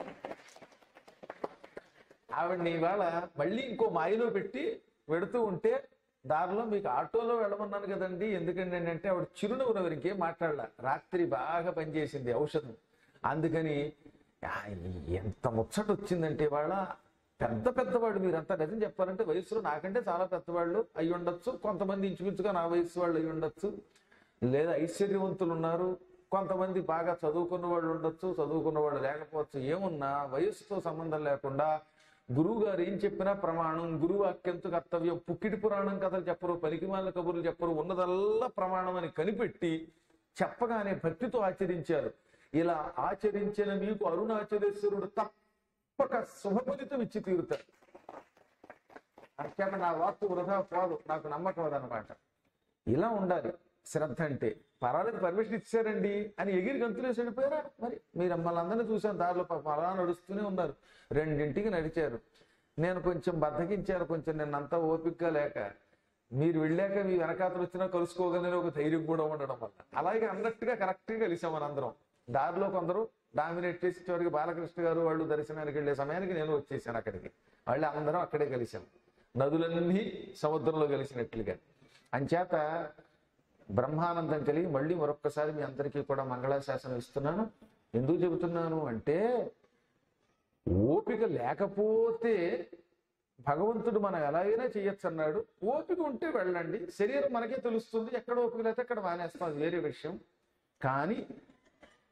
ఆవిడని ఇవాళ మళ్ళీ ఇంకో మాయలో పెట్టి పెడుతూ ఉంటే దారిలో మీకు ఆటోలో వెళ్ళమన్నాను కదండి ఎందుకండి అంటే ఆవిడ చిరునవ్వు నవ్వు ఇంకేం మాట్లాడలా రాత్రి బాగా పనిచేసింది ఔషధం అందుకని ఆ, ఎంత ముచ్చట వచ్చిందంటే వాళ్ళ పెద్ద పెద్దవాడు మీరంతా నిజం చెప్పాలంటే వయసులో నాకంటే చాలా పెద్దవాళ్ళు అయి ఉండొచ్చు కొంతమంది ఇంచుమించుగా నా వయసు వాళ్ళు అయి ఉండొచ్చు లేదా ఐశ్వర్యవంతులు ఉన్నారు కొంతమంది బాగా చదువుకున్న వాళ్ళు ఉండొచ్చు చదువుకున్న వాళ్ళు లేకపోవచ్చు ఏమున్నా వయస్సుతో సంబంధం లేకుండా గురువు గారు ఏం చెప్పినా ప్రమాణం గురువు వాక్యంతో కర్తవ్యం పుక్కిటి పురాణం కథలు చెప్పరు పనికిమాల కబుర్లు చెప్పరు ఉన్నదల్లా ప్రమాణం అని కనిపెట్టి చెప్పగానే భక్తితో ఆచరించారు ఇలా ఆచరించిన మీకు అరుణాచలేశ్వరుడు తప్పక శుభఫలితం ఇచ్చి తీరుతారు అంతేకాక నా వాక్కు వృధా పోదు నాకు నమ్మకం అదనమాట ఇలా ఉండాలి శ్రద్ధ అంటే పర్వాలేదు పర్మిషన్ ఇచ్చారండి అని ఎగిరి గంతులేసి వెళ్ళిపోయారా మరి మీరు మమ్మల్ని అందరినీ చూసాను దారిలో పాపం అలా నడుస్తూనే ఉన్నారు రెండింటికి నడిచారు నేను కొంచెం బద్దకించాను కొంచెం నిన్నంతా ఓపికగా లేక మీరు వెళ్ళాక మీ వెనకాతలు వచ్చినా కలుసుకోగలని ఒక ధైర్యం కూడా ఉండడం వల్ల అలాగే అన్నట్టుగా కరెక్ట్ గా కలిసాం మనందరం దారిలో కొందరు డామినేట్ చేసి చివరికి బాలకృష్ణ గారు వాళ్ళు దర్శనానికి వెళ్ళే సమయానికి నేను వచ్చేసాను అక్కడికి వాళ్ళు అందరం అక్కడే కలిసాం నదులన్నీ సముద్రంలో కలిసినట్లుగా అంచేత బ్రహ్మానందం కలిగి మళ్ళీ మరొక్కసారి మీ అందరికీ కూడా మంగళాశాసనం ఇస్తున్నాను ఎందుకు చెబుతున్నాను అంటే ఓపిక లేకపోతే భగవంతుడు మనం ఎలాగైనా చేయొచ్చు అన్నాడు ఓపిక ఉంటే వెళ్ళండి శరీరం మనకే తెలుస్తుంది ఎక్కడ ఓపిక లేకపోతే అక్కడ మానేస్తాం అది వేరే విషయం కానీ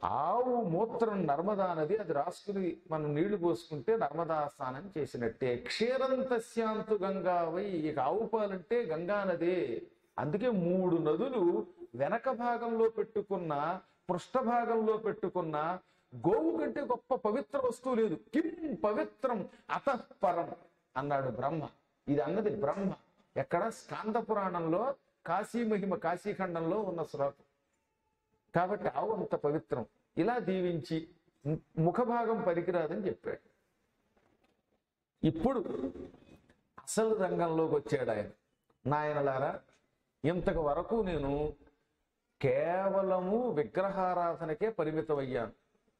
ఆవు మూత్రం నర్మదా నది అది రాసుకుని మనం నీళ్లు పోసుకుంటే నర్మదా స్నానం చేసినట్టే క్షీరం తస్యాంతు గంగావై ఇక ఆవు పాలంటే గంగా నదే అందుకే మూడు నదులు వెనక భాగంలో పెట్టుకున్న పృష్ఠ భాగంలో పెట్టుకున్న గోవు కంటే గొప్ప పవిత్ర వస్తువు లేదు కిం పవిత్రం అతఃపరం అన్నాడు బ్రహ్మ ఇది అన్నది బ్రహ్మ ఎక్కడ స్కాంద పురాణంలో కాశీ మహిమ కాశీఖండంలో ఉన్న శ్లోకం కాబట్టి ఆవు అంత పవిత్రం ఇలా దీవించి ము- ముఖభాగం పనికిరాదని చెప్పాడు ఇప్పుడు అసలు రంగంలోకి వచ్చాడు ఆయన నాయనలారా ఇంతకు వరకు నేను కేవలము విగ్రహారాధనకే పరిమితమయ్యాను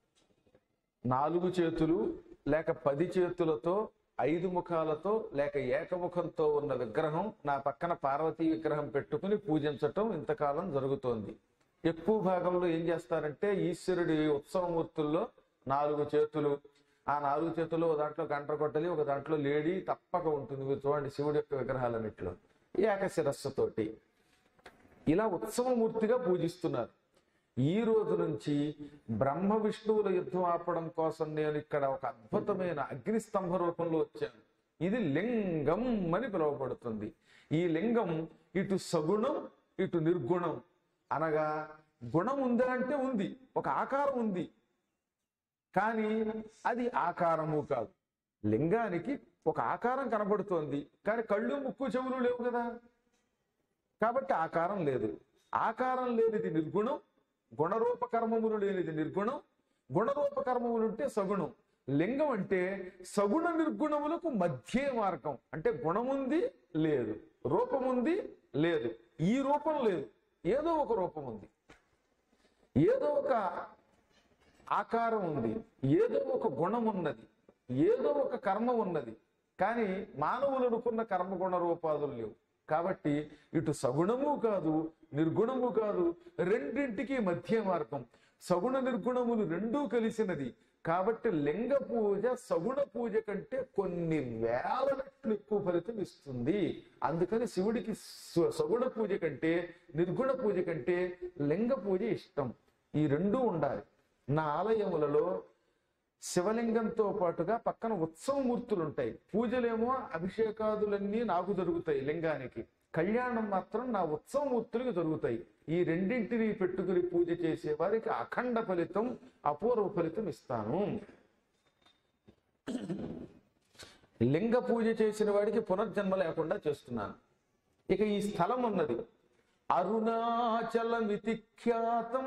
నాలుగు చేతులు లేక పది చేతులతో ఐదు ముఖాలతో లేక ఏకముఖంతో ఉన్న విగ్రహం నా పక్కన పార్వతీ విగ్రహం పెట్టుకుని పూజించటం ఇంతకాలం జరుగుతోంది ఎక్కువ భాగంలో ఏం చేస్తారంటే ఈశ్వరుడి ఉత్సవమూర్తుల్లో నాలుగు చేతులు ఆ నాలుగు చేతులు ఒక దాంట్లో గంట కొట్టలి ఒక దాంట్లో లేడీ తప్పక ఉంటుంది మీరు చూడండి శివుడి యొక్క విగ్రహాలన్నిట్లో ఏకశిరస్సుతోటి ఇలా ఉత్సవమూర్తిగా పూజిస్తున్నారు ఈ రోజు నుంచి బ్రహ్మ విష్ణువుల యుద్ధం ఆపడం కోసం నేను ఇక్కడ ఒక అద్భుతమైన అగ్నిస్తంభ రూపంలో వచ్చాను ఇది లింగం అని పిలువబడుతుంది ఈ లింగం ఇటు సగుణం ఇటు నిర్గుణం అనగా గుణం ఉందా అంటే ఉంది ఒక ఆకారం ఉంది కానీ అది ఆకారము కాదు లింగానికి ఒక ఆకారం కనబడుతోంది కానీ కళ్ళు ముక్కు చెవులు లేవు కదా కాబట్టి ఆకారం లేదు ఆకారం లేనిది నిర్గుణం గుణరూప కర్మములు లేనిది నిర్గుణం గుణరూప కర్మములు ఉంటే సగుణం లింగం అంటే సగుణ నిర్గుణములకు మధ్య మార్గం అంటే గుణముంది లేదు రూపముంది లేదు ఈ రూపం లేదు ఏదో ఒక రూపం ఉంది ఏదో ఒక ఆకారం ఉంది ఏదో ఒక గుణం ఉన్నది ఏదో ఒక కర్మ ఉన్నది కానీ మానవులు అనుకున్న కర్మ గుణ రూపాదులు లేవు కాబట్టి ఇటు సగుణము కాదు నిర్గుణము కాదు రెండింటికి మధ్య మార్గం సగుణ నిర్గుణములు రెండూ కలిసినది కాబట్టి లింగ పూజ సగుణ పూజ కంటే కొన్ని వేల రెట్లు ఎక్కువ ఫలితం ఇస్తుంది అందుకని శివుడికి స- సగుణ పూజ కంటే నిర్గుణ పూజ కంటే లింగ పూజ ఇష్టం ఈ రెండూ ఉండాలి నా ఆలయములలో శివలింగంతో పాటుగా పక్కన ఉత్సవమూర్తులు ఉంటాయి పూజలేమో అభిషేకాదులన్నీ నాకు జరుగుతాయి లింగానికి కళ్యాణం మాత్రం నా ఉత్సవమూర్తులకు జరుగుతాయి ఈ రెండింటిని పెట్టుకుని పూజ చేసే వారికి అఖండ ఫలితం అపూర్వ ఫలితం ఇస్తాను లింగ పూజ చేసిన వాడికి పునర్జన్మ లేకుండా చేస్తున్నాను ఇక ఈ స్థలం ఉన్నది అరుణాచలమితి ఖ్యాతం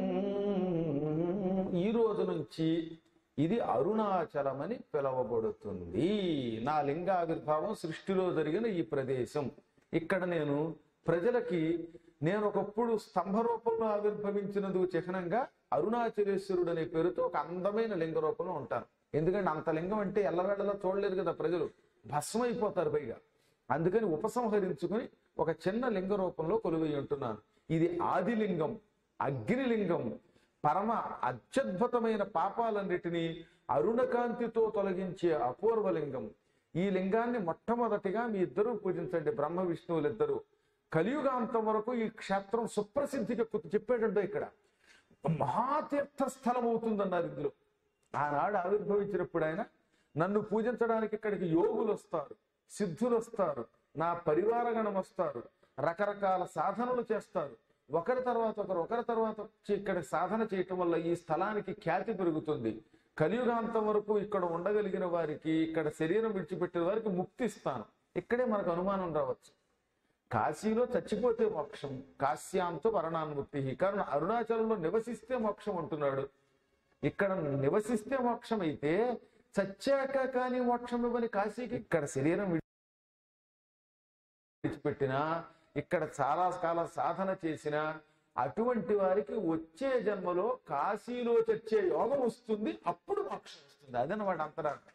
ఈ రోజు నుంచి ఇది అరుణాచలం అని పిలువబడుతుంది నా లింగావిర్భావం సృష్టిలో జరిగిన ఈ ప్రదేశం ఇక్కడ నేను ప్రజలకి నేను ఒకప్పుడు స్తంభ రూపంలో ఆవిర్భవించినందుకు చిహ్నంగా అరుణాచలేశ్వరుడు అనే పేరుతో ఒక అందమైన లింగ రూపంలో ఉంటాను ఎందుకంటే అంత లింగం అంటే ఎల్లవేళలా చూడలేరు కదా ప్రజలు భస్మైపోతారు పైగా అందుకని ఉపసంహరించుకుని ఒక చిన్న లింగ రూపంలో కొలువై ఉంటున్నాను ఇది ఆదిలింగం అగ్నిలింగం పరమ అత్యద్భుతమైన పాపాలన్నిటినీ అరుణకాంతితో తొలగించే అపూర్వ లింగం ఈ లింగాన్ని మొట్టమొదటిగా మీ ఇద్దరూ పూజించండి బ్రహ్మ విష్ణువులిద్దరూ కలియుగాంతం వరకు ఈ క్షేత్రం సుప్రసిద్ధికి ఎక్కు- చెప్పాడంటో ఇక్కడ మహాతీర్థ స్థలం అవుతుందన్నారు ఇందులో ఆనాడు ఆవిర్భవించినప్పుడు ఆయన నన్ను పూజించడానికి ఇక్కడికి యోగులు వస్తారు సిద్ధులు వస్తారు నా పరివారగణం వస్తారు రకరకాల సాధనలు చేస్తారు ఒకరి తర్వాత ఒకరు ఒకరి తర్వాత వచ్చి ఇక్కడ సాధన చేయటం వల్ల ఈ స్థలానికి ఖ్యాతి పెరుగుతుంది కలియుగాంతం వరకు ఇక్కడ ఉండగలిగిన వారికి ఇక్కడ శరీరం విడిచిపెట్టిన వారికి ముక్తి ఇస్తాను ఇక్కడే మనకు అనుమానం రావచ్చు కాశీలో చచ్చిపోతే మోక్షం కాశ్యాంతో మరణాన్ముక్తి కారణం అరుణాచలంలో నివసిస్తే మోక్షం అంటున్నాడు ఇక్కడ నివసిస్తే మోక్షం అయితే చచ్చాక కానీ మోక్షం ఇవ్వని కాశీకి ఇక్కడ శరీరం విడిచిపెట్టినా ఇక్కడ చాలా కాల సాధన చేసిన అటువంటి వారికి వచ్చే జన్మలో కాశీలో చచ్చే యోగం వస్తుంది అప్పుడు మోక్షం వస్తుంది అదనమాట అంతరార్థం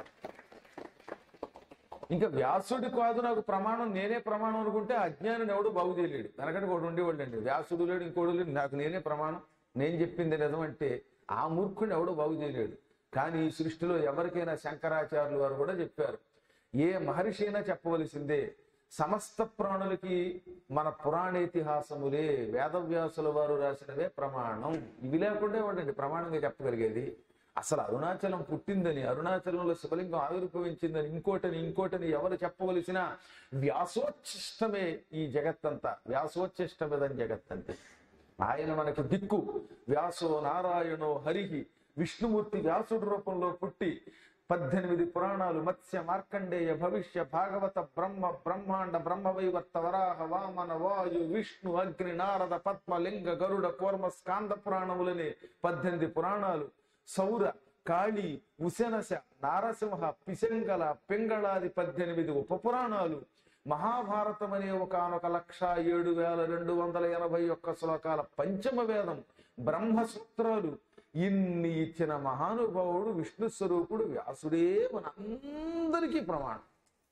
ఇంకా వ్యాసుడి కాదు నాకు ప్రమాణం నేనే ప్రమాణం అనుకుంటే అజ్ఞానిని ఎవడు బాగు చేయలేడు వెనకటి ఒకడు ఉండేవాళ్ళు అండి వ్యాసుడు లేడు ఇంకోడు లేడు నాకు నేనే ప్రమాణం నేను చెప్పింది నిజం అంటే ఆ మూర్ఖుని ఎవడు బాగు చేయలేడు కానీ ఈ సృష్టిలో ఎవరికైనా శంకరాచార్యులు వారు కూడా చెప్పారు ఏ మహర్షి అయినా చెప్పవలసిందే సమస్త ప్రాణులకి మన పురాణేతిహాసములే వేదవ్యాసుల వారు రాసినవే ప్రమాణం ఇవి లేకుండా ఉండండి ప్రమాణంగా చెప్పగలిగేది అసలు అరుణాచలం పుట్టిందని అరుణాచలంలో శివలింగం ఆవిర్భవించిందని ఇంకోటని ఇంకోటని ఎవరు చెప్పవలసిన వ్యాసోచ్ఛిష్టమే ఈ జగత్తంతా వ్యాసోచ్ఛిష్టమేదని జగత్తంతే ఆయన మనకి దిక్కు వ్యాసో నారాయణో హరిహి విష్ణుమూర్తి వ్యాసుడి రూపంలో పుట్టి పద్దెనిమిది పురాణాలు మత్స్య మార్కండేయ భవిష్య భాగవత బ్రహ్మ బ్రహ్మాండ బ్రహ్మవైవర్త వరాహ వామన వాయు విష్ణు అగ్ని నారద పద్మ లింగ గరుడ కూర్మ స్కాంద పురాణములని పద్దెనిమిది పురాణాలు సౌర కాళి ఉశనశ నారసింహ పిశంగల పింగళాది పద్దెనిమిది ఉపపురాణాలు మహాభారతం అనే ఒకనొక లక్ష ఏడు వేల రెండు వందల ఎనభై ఒక్క శ్లోకాల పంచమ వేదం బ్రహ్మసూత్రాలు ఇన్ని ఇచ్చిన మహానుభావుడు విష్ణు స్వరూపుడు వ్యాసుడే మనందరికీ ప్రమాణం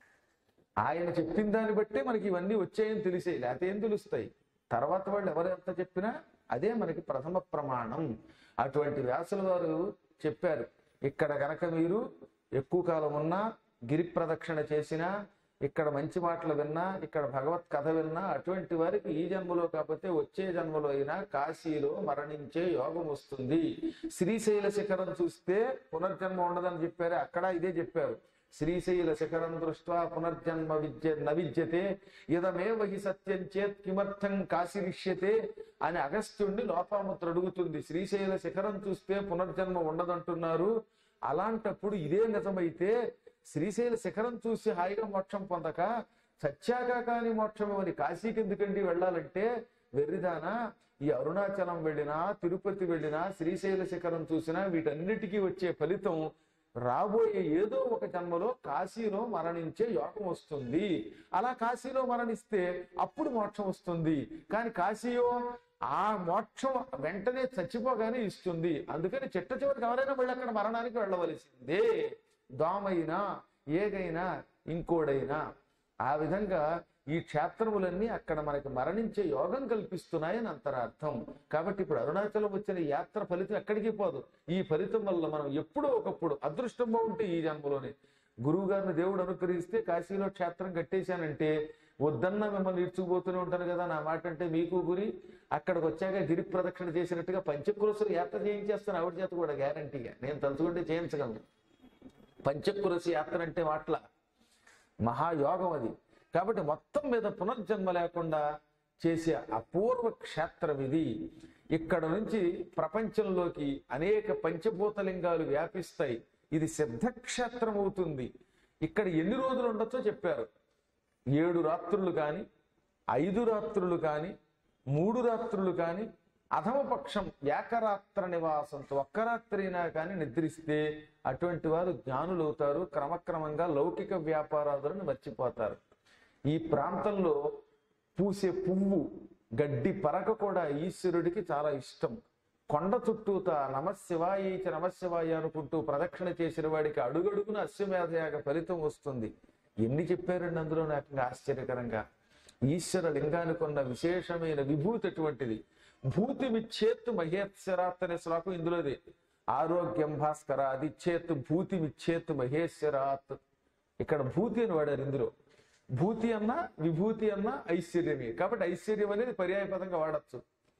ఆయన చెప్పిన దాన్ని బట్టే మనకి ఇవన్నీ వచ్చాయని తెలిసే లేకపోతే ఏం తెలుస్తాయి తర్వాత వాళ్ళు ఎవరు ఎంత చెప్పినా అదే మనకి ప్రథమ ప్రమాణం అటువంటి వ్యాసుల వారు చెప్పారు ఇక్కడ గనక మీరు ఎక్కువ కాలం ఉన్నా గిరి ప్రదక్షిణ చేసినా ఇక్కడ మంచి మాటలు విన్నా ఇక్కడ భగవత్ కథ విన్నా అటువంటి వారికి ఈ జన్మలో కాకపోతే వచ్చే జన్మలో అయినా కాశీలో మరణించే యోగం వస్తుంది శ్రీశైల శిఖరం చూస్తే పునర్జన్మ ఉండదని చెప్పారు అక్కడ ఇదే చెప్పారు శ్రీశైల శిఖరం దృష్ట్వా పునర్జన్మ విద్య నవిద్యతే ఇదమేవ హి సత్యం చేత్ కిమర్థం కాశీరిష్యతే అని అగస్త్యుణ్ణి లోపాముద్ర అడుగుతుంది శ్రీశైల శిఖరం చూస్తే పునర్జన్మ ఉండదంటున్నారు అలాంటప్పుడు ఇదే నిజమైతే శ్రీశైల శిఖరం చూసి హాయిగా మోక్షం పొందక సత్యాగా కాని మోక్షం అని కాశీకి ఎందుకండి వెళ్ళాలంటే వెర్రిదానా ఈ అరుణాచలం వెళ్ళినా తిరుపతి వెళ్ళినా శ్రీశైల శిఖరం చూసినా వీటన్నిటికీ వచ్చే ఫలితం రాబోయే ఏదో ఒక జన్మలో కాశీలో మరణించే యోగం వస్తుంది అలా కాశీలో మరణిస్తే అప్పుడు మోక్షం వస్తుంది కానీ కాశీయో ఆ మోక్షం వెంటనే చచ్చిపోగానే ఇస్తుంది అందుకని చిట్ట చివరికి ఎవరైనా వెళ్ళి అక్కడ మరణానికి వెళ్ళవలసిందే దోమైనా ఏగైనా ఇంకోడైనా ఆ విధంగా ఈ క్షేత్రములన్నీ అక్కడ మనకి మరణించే యోగం కల్పిస్తున్నాయని అంతరార్థం కాబట్టి ఇప్పుడు అరుణాచలం వచ్చిన యాత్ర ఫలితం ఎక్కడికి పోదు ఈ ఫలితం వల్ల మనం ఎప్పుడో ఒకప్పుడు అదృష్టం బాగుంటే ఈ జన్మలోనే గురువు గారిని దేవుడు అనుగ్రహిస్తే కాశీలో క్షేత్రం కట్టేశానంటే వద్దన్న మిమ్మల్ని ఇడ్చుకుపోతూనే ఉంటారు కదా నా మాట అంటే మీకు గురి అక్కడికి వచ్చాక గిరి ప్రదక్షిణ చేసినట్టుగా పంచకురసులు యాత్ర చేయించేస్తాను ఆవిడ చేత కూడా గ్యారంటీగా నేను తలుచుకుంటే చేయించగలను పంచకురసి యాత్ర అంటే మాటల మహాయోగం అది కాబట్టి మొత్తం మీద పునర్జన్మ లేకుండా చేసే అపూర్వ క్షేత్రం ఇది ఇక్కడ నుంచి ప్రపంచంలోకి అనేక పంచభూతలింగాలు వ్యాపిస్తాయి ఇది సిద్ధక్షేత్రం అవుతుంది ఇక్కడ ఎన్ని రోజులు ఉండొచ్చో చెప్పారు ఏడు రాత్రులు కాని ఐదు రాత్రులు కాని మూడు రాత్రులు కాని అధమపక్షం ఏకరాత్ర నివాసంతో ఒక్క రాత్రి అయినా కానీ నిద్రిస్తే అటువంటి వారు జ్ఞానులు అవుతారు క్రమక్రమంగా లౌకిక వ్యాపారాదులను మర్చిపోతారు ఈ ప్రాంతంలో పూసే పువ్వు గడ్డి పరక కూడా ఈశ్వరుడికి చాలా ఇష్టం కొండ చుట్టూత నమశివాయ నమశివాయ అనుకుంటూ ప్రదక్షిణ చేసిన వాడికి అడుగడుగున అశ్వమేధయాగ ఫలితం వస్తుంది ఎన్ని చెప్పారండి అందులో నాకు ఆశ్చర్యకరంగా ఈశ్వర లింగానికి ఉన్న విశేషమైన విభూతి అటువంటిది భూతి విచ్చేత్తు మహేశ్వరాత్ అనే శ్లోకం ఇందులోది ఆరోగ్యం భాస్కర అది చేత్తు భూతి విచ్చేత్తు మహేశ్వరాత్ ఇక్కడ భూతి అని వాడారు ఇందులో భూతి అన్న విభూతి అన్న ఐశ్వర్యమే కాబట్టి ఐశ్వర్యం అనేది పర్యాయ పదంగా వాడచ్చు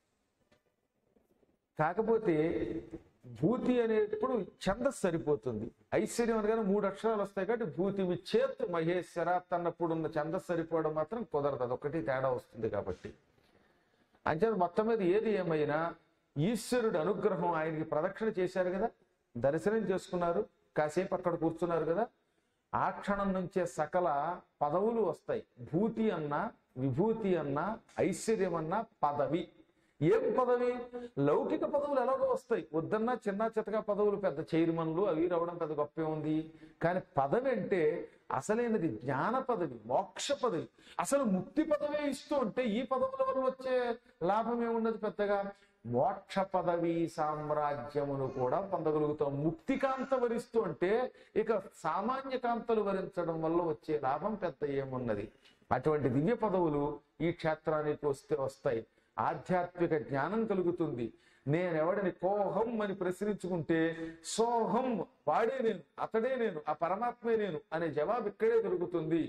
కాకపోతే భూతి అనేటప్పుడు ఛందస్సు సరిపోతుంది ఐశ్వర్యం అనగానే మూడు అక్షరాలు వస్తాయి కాబట్టి భూతి విచ్చేత్ మహేశ్వరాత్ అన్నప్పుడు ఉన్న ఛందస్సు సరిపోవడం మాత్రం కుదరదు అదొకటి తేడా వస్తుంది కాబట్టి అంచేత మొత్తం మీద ఏది ఏమైనా ఈశ్వరుడు అనుగ్రహం ఆయనకి ప్రదక్షిణ చేశారు కదా దర్శనం చేసుకున్నారు కాసేపు అక్కడ కూర్చున్నారు కదా ఆ క్షణం నుంచే సకల పదవులు వస్తాయి భూతి అన్న విభూతి అన్న ఐశ్వర్యం అన్న పదవి ఏం పదవి లౌకిక పదవులు ఎలాగో వస్తాయి వద్దన్నా చిన్న చితక పదవులు పెద్ద చైర్మన్లు అవి రావడం పెద్ద గొప్ప ఉంది కానీ పదవి అంటే అసలైనది జ్ఞాన పదవి మోక్ష పదవి అసలు ముక్తి పదవే ఇస్తూ ఉంటే ఈ పదవుల వల్ల వచ్చే లాభం ఏమున్నది పెద్దగా మోక్ష పదవి సామ్రాజ్యమును కూడా పొందగలుగుతాం ముక్తి కాంత వరిస్తూ అంటే ఇక సామాన్య కాంతలు వరించడం వల్ల వచ్చే లాభం పెద్ద ఏమున్నది అటువంటి దివ్య పదవులు ఈ క్షేత్రానికి వస్తే వస్తాయి ఆధ్యాత్మిక జ్ఞానం కలుగుతుంది నేనెవడిని కోహం అని ప్రశ్నించుకుంటే సోహం వాడే నేను అతడే నేను ఆ పరమాత్మే నేను అనే జవాబు ఇక్కడే దొరుకుతుంది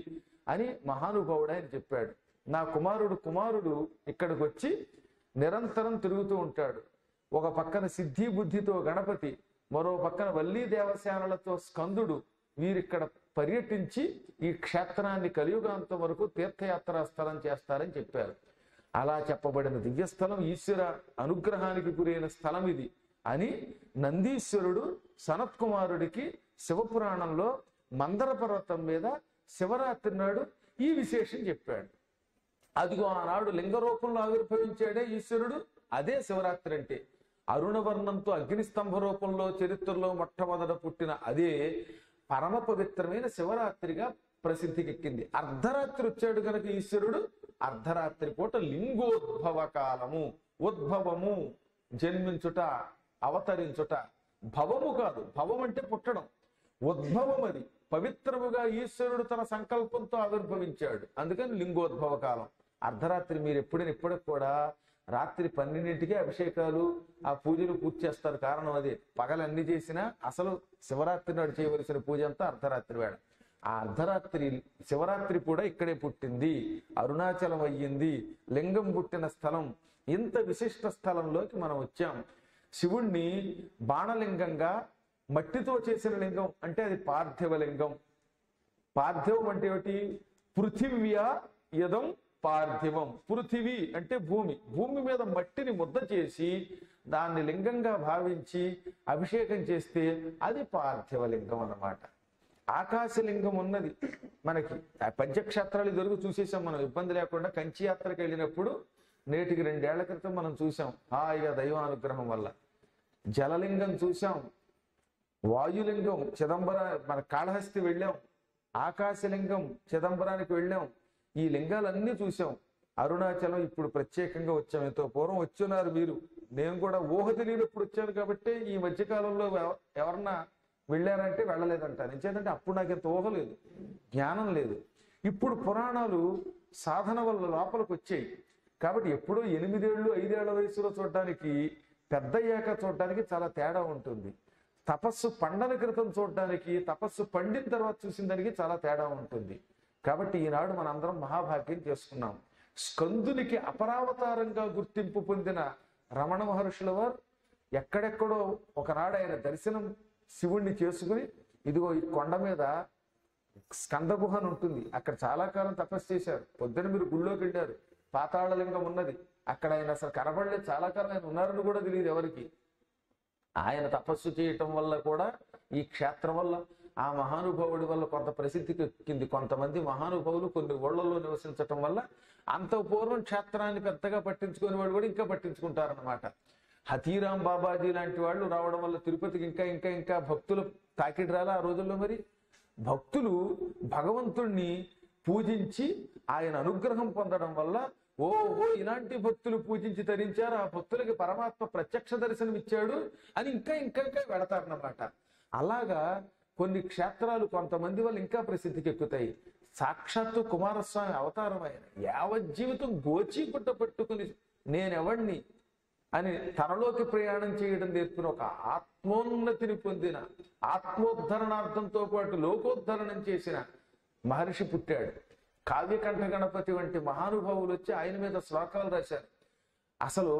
అని మహానుభావుడు ఆయన చెప్పాడు నా కుమారుడు కుమారుడు ఇక్కడికి వచ్చి నిరంతరం తిరుగుతూ ఉంటాడు ఒక పక్కన సిద్ధి బుద్ధితో గణపతి మరో పక్కన వల్లీ దేవశానలతో స్కందుడు వీరిక్కడ పర్యటించి ఈ క్షేత్రాన్ని కలియుగాంతం వరకు తీర్థయాత్రా స్థలం చేస్తారని చెప్పారు అలా చెప్పబడిన దివ్యస్థలం ఈశ్వర అనుగ్రహానికి గురైన స్థలం ఇది అని నందీశ్వరుడు సనత్కుమారుడికి శివపురాణంలో మందర పర్వతం మీద శివరాత్రి నాడు ఈ విశేషం చెప్పాడు అదిగో ఆనాడు లింగ రూపంలో ఆవిర్భవించాడే ఈశ్వరుడు అదే శివరాత్రి అంటే అరుణవర్ణంతో అగ్నిస్తంభ రూపంలో చరిత్రలో మొట్టమొదట పుట్టిన అదే పరమ పవిత్రమైన శివరాత్రిగా ప్రసిద్ధికెక్కింది అర్ధరాత్రి వచ్చాడు గనక ఈశ్వరుడు అర్ధరాత్రి పూట లింగోద్భవ కాలము ఉద్భవము జన్మించుట అవతరించుట భవము కాదు భవం అంటే పుట్టడం ఉద్భవం అది పవిత్రముగా ఈశ్వరుడు తన సంకల్పంతో ఆవిర్భవించాడు అందుకని లింగోద్భవ కాలం అర్ధరాత్రి మీరు ఎప్పుడైనా ఇప్పటికి కూడా రాత్రి పన్నెండింటికి అభిషేకాలు ఆ పూజలు పూర్తి చేస్తారు కారణం అదే పగలన్నీ చేసినా అసలు శివరాత్రి నాడు చేయవలసిన పూజ అంతా అర్ధరాత్రి వేళ ఆ అర్ధరాత్రి శివరాత్రి కూడా ఇక్కడే పుట్టింది అరుణాచలం అయ్యింది లింగం పుట్టిన స్థలం ఇంత విశిష్ట స్థలంలోకి మనం వచ్చాం శివుణ్ణి బాణలింగంగా మట్టితో చేసిన లింగం అంటే అది పార్థివ లింగం పార్థివం అంటే ఏమిటి పృథివ్యా యదం పార్థివం పృథివీ అంటే భూమి భూమి మీద మట్టిని ముద్ద చేసి దాన్ని లింగంగా భావించి అభిషేకం చేస్తే అది పార్థివ లింగం అన్నమాట ఆకాశలింగం ఉన్నది మనకి ఆ పంచక్షేత్రాలు ఇదివరకు చూసేసాం మనం ఇబ్బంది లేకుండా కంచి యాత్రకు వెళ్ళినప్పుడు నేటికి రెండేళ్ల క్రితం మనం చూసాం హాయిగా దైవానుగ్రహం వల్ల జలలింగం చూసాం వాయులింగం చిదంబర మన కాళహస్తి వెళ్ళాం ఆకాశలింగం చిదంబరానికి వెళ్ళాం ఈ లింగాలన్నీ చూసాం అరుణాచలం ఇప్పుడు ప్రత్యేకంగా వచ్చాం ఎంతో పూర్వం వచ్చున్నారు మీరు నేను కూడా ఊహ తెలియనప్పుడు వచ్చాను కాబట్టి ఈ మధ్యకాలంలో ఎవ- ఎవరన్నా వెళ్ళారంటే వెళ్ళలేదంట నిజేంటంటే అప్పుడు నాకు ఎంత ఊహ లేదు జ్ఞానం లేదు ఇప్పుడు పురాణాలు సాధన వల్ల లోపలికి వచ్చాయి కాబట్టి ఎప్పుడో ఎనిమిదేళ్ళు ఐదేళ్ల వయసులో చూడడానికి పెద్దయ్యాక చూడడానికి చాలా తేడా ఉంటుంది తపస్సు పండన క్రితం చూడడానికి తపస్సు పండిన తర్వాత చూసిన దానికి చాలా తేడా ఉంటుంది కాబట్టి ఈనాడు మనందరం మహాభాగ్యం చేసుకున్నాం స్కందునికి అపరావతారంగా గుర్తింపు పొందిన రమణ మహర్షుల వారు ఎక్కడెక్కడో ఒకనాడు ఆయన దర్శనం శివుణ్ణి చేసుకుని ఇదిగో ఈ కొండ మీద స్కంద గుహ అని ఉంటుంది అక్కడ చాలా కాలం తపస్సు చేశారు పొద్దున మీరు గుళ్ళోకి వెళ్ళారు పాతాళలింగం ఉన్నది అక్కడ ఆయన అసలు కనబడలేదు చాలా కాలం ఆయన ఉన్నారని కూడా తెలియదు ఎవరికి ఆయన తపస్సు చేయటం వల్ల కూడా ఈ క్షేత్రం వల్ల ఆ మహానుభావుడి వల్ల కొంత ప్రసిద్ధికి ఎక్కింది కొంతమంది మహానుభావులు కొన్ని ఊళ్ళలో నివసించటం వల్ల అంత పూర్వం క్షేత్రాన్ని పెద్దగా పట్టించుకునే వాళ్ళు కూడా ఇంకా పట్టించుకుంటారన్నమాట హతీరాం బాబాజీ లాంటి వాళ్ళు రావడం వల్ల తిరుపతికి ఇంకా ఇంకా ఇంకా భక్తులు తాకిడి రాలా ఆ రోజుల్లో మరి భక్తులు భగవంతుణ్ణి పూజించి ఆయన అనుగ్రహం పొందడం వల్ల ఓహో ఇలాంటి భక్తులు పూజించి తరించారు ఆ భక్తులకి పరమాత్మ ప్రత్యక్ష దర్శనం ఇచ్చాడు అని ఇంకా ఇంకా ఇంకా వెళతారన్నమాట అలాగా కొన్ని క్షేత్రాలు కొంతమంది వల్ల ఇంకా ప్రసిద్ధికి ఎక్కుతాయి సాక్షాత్తు కుమారస్వామి అవతారం ఆయన యావజ్జీవితం గోచీగుడ్డ పట్టుకుని నేనెవడిని అని తనలోకి ప్రయాణం చేయడం నేర్పిన ఒక ఆత్మోన్నతిని పొందిన ఆత్మోద్ధరణార్థంతో పాటు లోకోద్ధరణం చేసిన మహర్షి పుట్టాడు కావ్యకంఠ గణపతి వంటి మహానుభావులు వచ్చి ఆయన మీద శ్లోకాలు రాశారు అసలు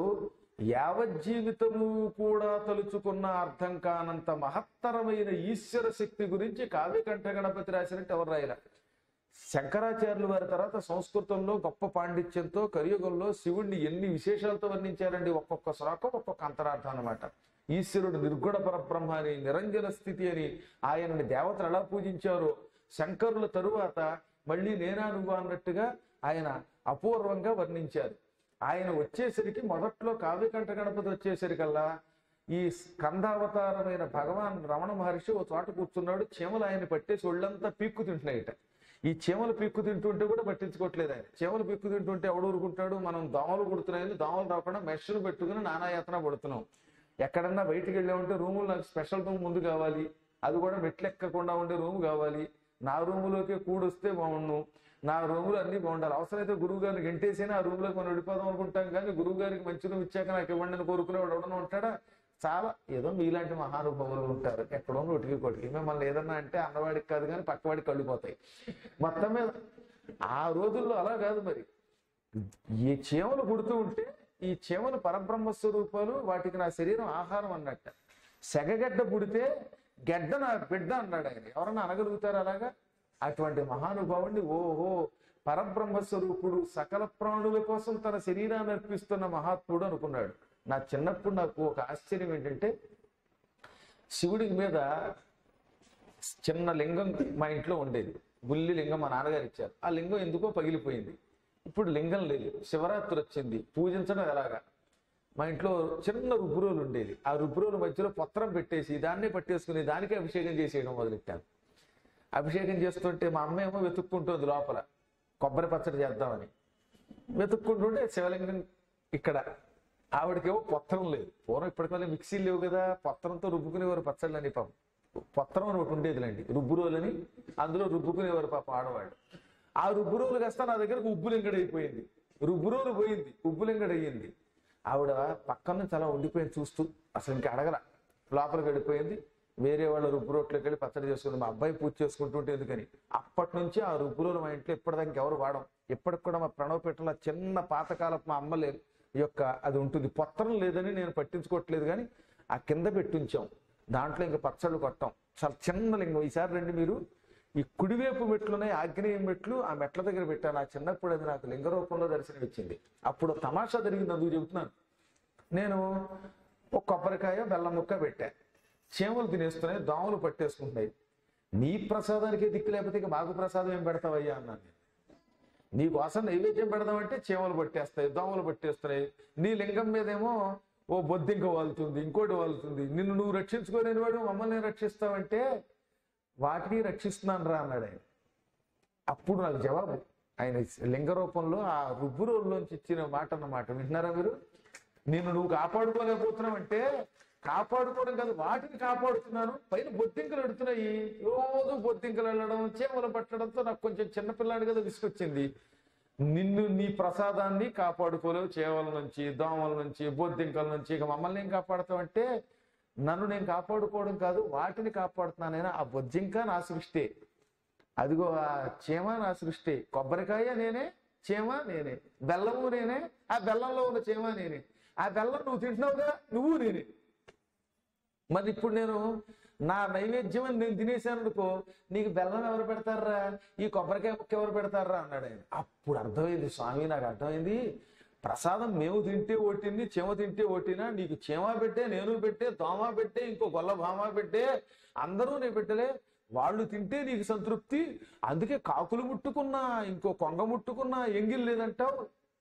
యావజ్జీవితము కూడా తలుచుకున్న అర్థం కానంత మహత్తరమైన ఈశ్వర శక్తి గురించి కావ్యకంఠ గణపతి రాసినట్టు ఎవరు రాయల శంకరాచార్యుల వారి తర్వాత సంస్కృతంలో గొప్ప పాండిత్యంతో కలియుగంలో శివుణ్ణి ఎన్ని విశేషాలతో వర్ణించారండి ఒక్కొక్క శ్లోకం ఒక్కొక్క అంతరార్థం అన్నమాట ఈశ్వరుడు నిర్గుణ పరబ్రహ్మ అని నిరంజన స్థితి అని ఆయనని దేవతలు ఎలా పూజించారో శంకరుల తరువాత మళ్ళీ నేనా నువ్వు అన్నట్టుగా ఆయన అపూర్వంగా వర్ణించారు ఆయన వచ్చేసరికి మొదట్లో కావ్యకంఠ గణపతి వచ్చేసరికల్లా ఈ స్కందావతారమైన భగవాన్ రమణ మహర్షి ఓ చోట కూర్చున్నాడు చీమలు ఆయన్ని పట్టేసి ఒళ్ళంతా పీక్కు తింటున్నాయిట ఈ చీమలు పీక్కు తింటుంటే కూడా పట్టించుకోవట్లేదు ఆయన చీమలు పీక్కు తింటుంటే ఎవడు ఊరుకుంటాడు మనం దోమలు కుడుతున్నాయని దోమలు రాకుండా మెషలు పెట్టుకుని నానాయాతన పడుతున్నాం ఎక్కడన్నా బయటికి వెళ్ళామంటే రూములు నాకు స్పెషల్ రూమ్ ముందు కావాలి అది కూడా మెట్లు ఎక్కకుండా ఉండే రూమ్ కావాలి నా రూములోకే కూడొస్తే బాగుండు నా రూములు అన్ని బాగుండాలి అవసరమైతే గురువు గారిని గంటేసినా ఆ రూమ్ లోకి మనం వెళ్ళిపోదాం అనుకుంటాం కానీ గురువు గారికి మంచి రూమ్ ఇచ్చాక నాకు ఇవ్వండి అని కోరుకునేవాడు ఎవడన్నా ఉంటాడా చాలా ఏదో మీలాంటి మహానుభావులు ఉంటారు ఎక్కడో నోటికి కొటికి మిమ్మల్ని ఏదన్నా అంటే అన్నవాడికి కాదు కానీ పక్కవాడికి కళ్ళిపోతాయి మొత్తం మీద ఆ రోజుల్లో అలా కాదు మరి ఈ చీమలు పుడుతూ ఉంటే ఈ చీమలు పరబ్రహ్మ స్వరూపాలు వాటికి నా శరీరం ఆహారం అన్నట్ట సెగగడ్డ పుడితే గడ్డ నా బిడ్డ అన్నాడు ఆయన ఎవరన్నా అనగలుగుతారు అలాగా అటువంటి మహానుభావుడిని ఓహో పరబ్రహ్మ స్వరూపుడు సకల ప్రాణుల కోసం తన శరీరాన్ని అర్పిస్తున్న మహాత్ముడు అనుకున్నాడు నా చిన్నప్పుడు నాకు ఒక ఆశ్చర్యం ఏంటంటే శివుడి మీద చిన్న లింగం మా ఇంట్లో ఉండేది బుల్లి లింగం మా నాన్నగారు ఇచ్చారు ఆ లింగం ఎందుకో పగిలిపోయింది ఇప్పుడు లింగం లేదు శివరాత్రి వచ్చింది పూజించడం ఎలాగా మా ఇంట్లో చిన్న రుబ్బురోలు ఉండేది ఆ రుబ్బురోలు మధ్యలో పత్రం పెట్టేసి దాన్నే పట్టేసుకుని దానికే అభిషేకం చేసేయడం మొదలెట్టాను అభిషేకం చేస్తుంటే మా అమ్మ ఏమో వెతుక్కుంటుంది లోపల కొబ్బరి పచ్చడి చేద్దామని వెతుక్కుంటుంటే శివలింగం ఇక్కడ ఆవిడకేమో పొత్తరం లేదు పూర్వం ఇప్పటికల్లా మిక్సీలు లేవు కదా పొత్తరంతో రుబ్బుకునేవారు పచ్చళ్ళు అని పాపం పొత్తరం అని ఒకటి ఉండేదిలేండి రుబ్బురోలని అందులో రుబ్బుకునేవారు పాపం ఆడవాళ్ళు ఆ రుబ్బురోలు కాస్త నా దగ్గరకు ఉబ్బులింగడి అయిపోయింది రుబ్బురోలు పోయింది ఉబ్బులింగడి అయ్యింది ఆవిడ పక్కన నుంచి అలా ఉండిపోయింది చూస్తూ అసలు ఇంకా అడగల లోపలికి వెళ్ళిపోయింది వేరే వాళ్ళ రుబ్బురోట్లోకి వెళ్ళి పచ్చడి చేసుకుంది మా అబ్బాయి పూజ చేసుకుంటుంటే ఎందుకని అప్పటి నుంచి ఆ రుబ్బురోలు మా ఇంట్లో ఇప్పటిదాకా ఎవరు వాడం ఇప్పటికి కూడా మా ప్రణవ పెట్టల చిన్న పాతకాలపు మా అమ్మలే యొక్క అది ఉంటుంది పొత్తరం లేదని నేను పట్టించుకోవట్లేదు కానీ ఆ కింద పెట్టించాం దాంట్లో ఇంకా పచ్చళ్ళు కొట్టాం చాలా చిన్న లింగం ఈసారి రండి మీరు ఈ కుడివైపు మెట్లు ఉన్నాయి ఆగ్నేయ మెట్లు ఆ మెట్ల దగ్గర పెట్టాను ఆ చిన్నప్పుడు అది నాకు లింగ రూపంలో దర్శనం ఇచ్చింది అప్పుడు తమాషా జరిగింది అందుకు చెబుతున్నాను నేను ఒక కొబ్బరికాయ బెల్లం ముక్క పెట్టా చీమలు తినేస్తున్నాయి దోమలు పట్టేసుకుంటున్నాయి నీ ప్రసాదానికి దిక్కు లేకపోతే ఇక మాకు ప్రసాదం ఏం పెడతావయ్యా అన్నాను నేను నీ కోసం నైవేద్యం పెడదామంటే చీమలు పట్టేస్తాయి దోమలు పట్టేస్తున్నాయి నీ లింగం మీదేమో ఓ బొద్దింక వాలుతుంది ఇంకోటి వాలుతుంది నిన్ను నువ్వు రక్షించుకోలేని వాడు మమ్మల్ని రక్షిస్తావంటే వాటిని రక్షిస్తున్నాను రా అన్నాడు ఆయన అప్పుడు నాకు జవాబు ఆయన లింగ రూపంలో ఆ రుబ్బు రోజులోంచి ఇచ్చిన మాట అన్నమాట వింటున్నారా మీరు నిన్ను నువ్వు కాపాడుకోలేకపోతున్నావు అంటే కాపాడుకోవడం కాదు వాటిని కాపాడుతున్నాను పైన బొద్దింకలు ఎడుతున్నాయి రోజు బొద్దింకలు వెళ్ళడం చీమలు పట్టడంతో నాకు కొంచెం చిన్నపిల్లాడి కదా విసుకొచ్చింది నిన్ను నీ ప్రసాదాన్ని కాపాడుకోలేవు చేవల నుంచి దోమల నుంచి బొద్దింకల నుంచి ఇక మమ్మల్ని ఏం కాపాడుతావంటే నన్ను నేను కాపాడుకోవడం కాదు వాటిని కాపాడుతున్నానైనా ఆ బొద్దింక నా సృష్టి అదిగో ఆ చీమ నా సృష్టి కొబ్బరికాయ నేనే చీమ నేనే బెల్లము నేనే ఆ బెల్లంలో ఉన్న చీమ నేనే ఆ బెల్లం నువ్వు తింటున్నావు కదా నువ్వు నేనే మరి ఇప్పుడు నేను నా నైవేద్యం అని నేను తినేసాను అనుకో నీకు బెల్లం ఎవరు పెడతారా ఈ కొబ్బరికాయ ముక్క ఎవరు పెడతారా అన్నాడు ఆయన అప్పుడు అర్థమైంది స్వామి నాకు అర్థమైంది ప్రసాదం మేము తింటే ఓటింది చీమ తింటే ఓటినా నీకు చీమ పెట్టే నేను పెట్టే దోమ పెట్టే ఇంకో గొల్ల భామ పెట్టే అందరూ నేను పెట్టలే వాళ్ళు తింటే నీకు సంతృప్తి అందుకే కాకులు ముట్టుకున్నా ఇంకో కొంగ ముట్టుకున్నా ఎంగిల్ లేదంటావు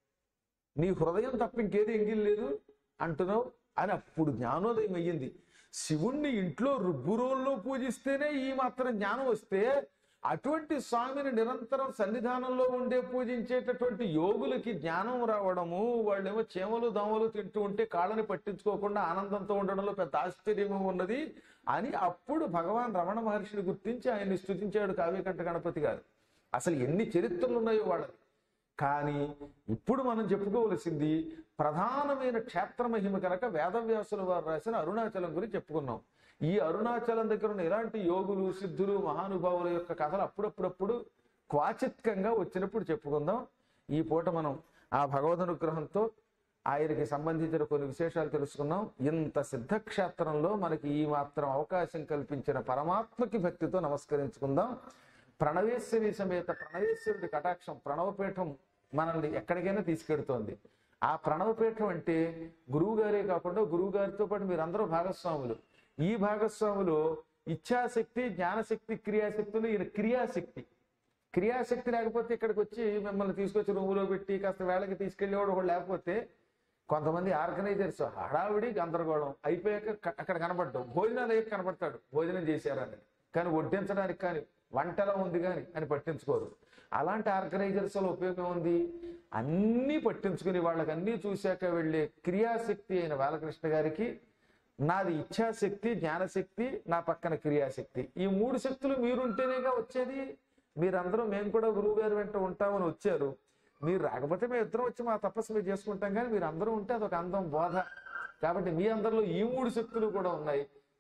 నీ హృదయం తప్ప ఇంకేది ఎంగిల్ లేదు అంటున్నావు అని అప్పుడు జ్ఞానోదయం అయ్యింది శివుణ్ణి ఇంట్లో రుబ్బురోల్లో పూజిస్తేనే ఈ మాత్రం జ్ఞానం వస్తే అటువంటి స్వామిని నిరంతరం సన్నిధానంలో ఉండే పూజించేటటువంటి యోగులకి జ్ఞానం రావడము వాళ్ళేమో చేమలు దోమలు తింటూ ఉంటే కాళ్ళని పట్టించుకోకుండా ఆనందంతో ఉండడంలో పెద్ద ఆశ్చర్యము ఉన్నది అని అప్పుడు భగవాన్ రమణ మహర్షిని గుర్తించి ఆయన్ని స్థుతించాడు కావ్యకంఠ గణపతి గారు అసలు ఎన్ని చరిత్రలు ఉన్నాయో వాళ్ళకి కానీ ఇప్పుడు మనం చెప్పుకోవలసింది ప్రధానమైన క్షేత్ర మహిమ కనుక వేదవ్యాసుల వారు రాసిన అరుణాచలం గురించి చెప్పుకున్నాం ఈ అరుణాచలం దగ్గర ఉన్న ఇలాంటి యోగులు సిద్ధులు మహానుభావుల యొక్క కథలు అప్పుడప్పుడప్పుడు క్వాచిత్కంగా వచ్చినప్పుడు చెప్పుకుందాం ఈ పూట మనం ఆ భగవద్ అనుగ్రహంతో ఆయనకి సంబంధించిన కొన్ని విశేషాలు తెలుసుకున్నాం ఇంత సిద్ధక్షేత్రంలో మనకి ఈ మాత్రం అవకాశం కల్పించిన పరమాత్మకి భక్తితో నమస్కరించుకుందాం ప్రణవేశ్వరి సమేత ప్రణవేశ్వరుడి కటాక్షం ప్రణవపీఠం మనల్ని ఎక్కడికైనా తీసుకెడుతోంది ఆ ప్రణవపీఠం అంటే గురువు గారే కాకుండా గురువు గారితో పాటు మీరందరూ భాగస్వాములు ఈ భాగస్వాములు ఇచ్ఛాశక్తి జ్ఞానశక్తి క్రియాశక్తులు ఈయన క్రియాశక్తి క్రియాశక్తి లేకపోతే ఇక్కడికి వచ్చి మిమ్మల్ని తీసుకొచ్చి రూములో పెట్టి కాస్త వేళకి తీసుకెళ్ళేవాడు ఒకడు లేకపోతే కొంతమంది ఆర్గనైజర్స్ హడావిడి గందరగోళం అయిపోయాక క- అక్కడ కనబడ్డాం భోజనాలు అయ్యాక కనబడతాడు భోజనం చేశారని కానీ వడ్డించడానికి కానీ వంటలో ఉంది కానీ అని పట్టించుకోరు అలాంటి ఆర్గనైజర్స్ లో ఉపయోగం ఉంది అన్నీ పట్టించుకుని వాళ్ళకి అన్నీ చూశాక వెళ్ళే క్రియాశక్తి అయిన బాలకృష్ణ గారికి నాది ఇచ్ఛాశక్తి జ్ఞానశక్తి నా పక్కన క్రియాశక్తి ఈ మూడు శక్తులు మీరుంటేనేగా వచ్చేది మీరందరూ మేము కూడా గురువు గారి వెంట ఉంటామని వచ్చారు మీరు రాకపోతే మేము ఇద్దరం వచ్చి మా తపస్సు మీరు చేసుకుంటాం కానీ మీరు అందరూ ఉంటే అదొక అందం బోధ కాబట్టి మీ అందరిలో ఈ మూడు శక్తులు కూడా ఉన్నాయి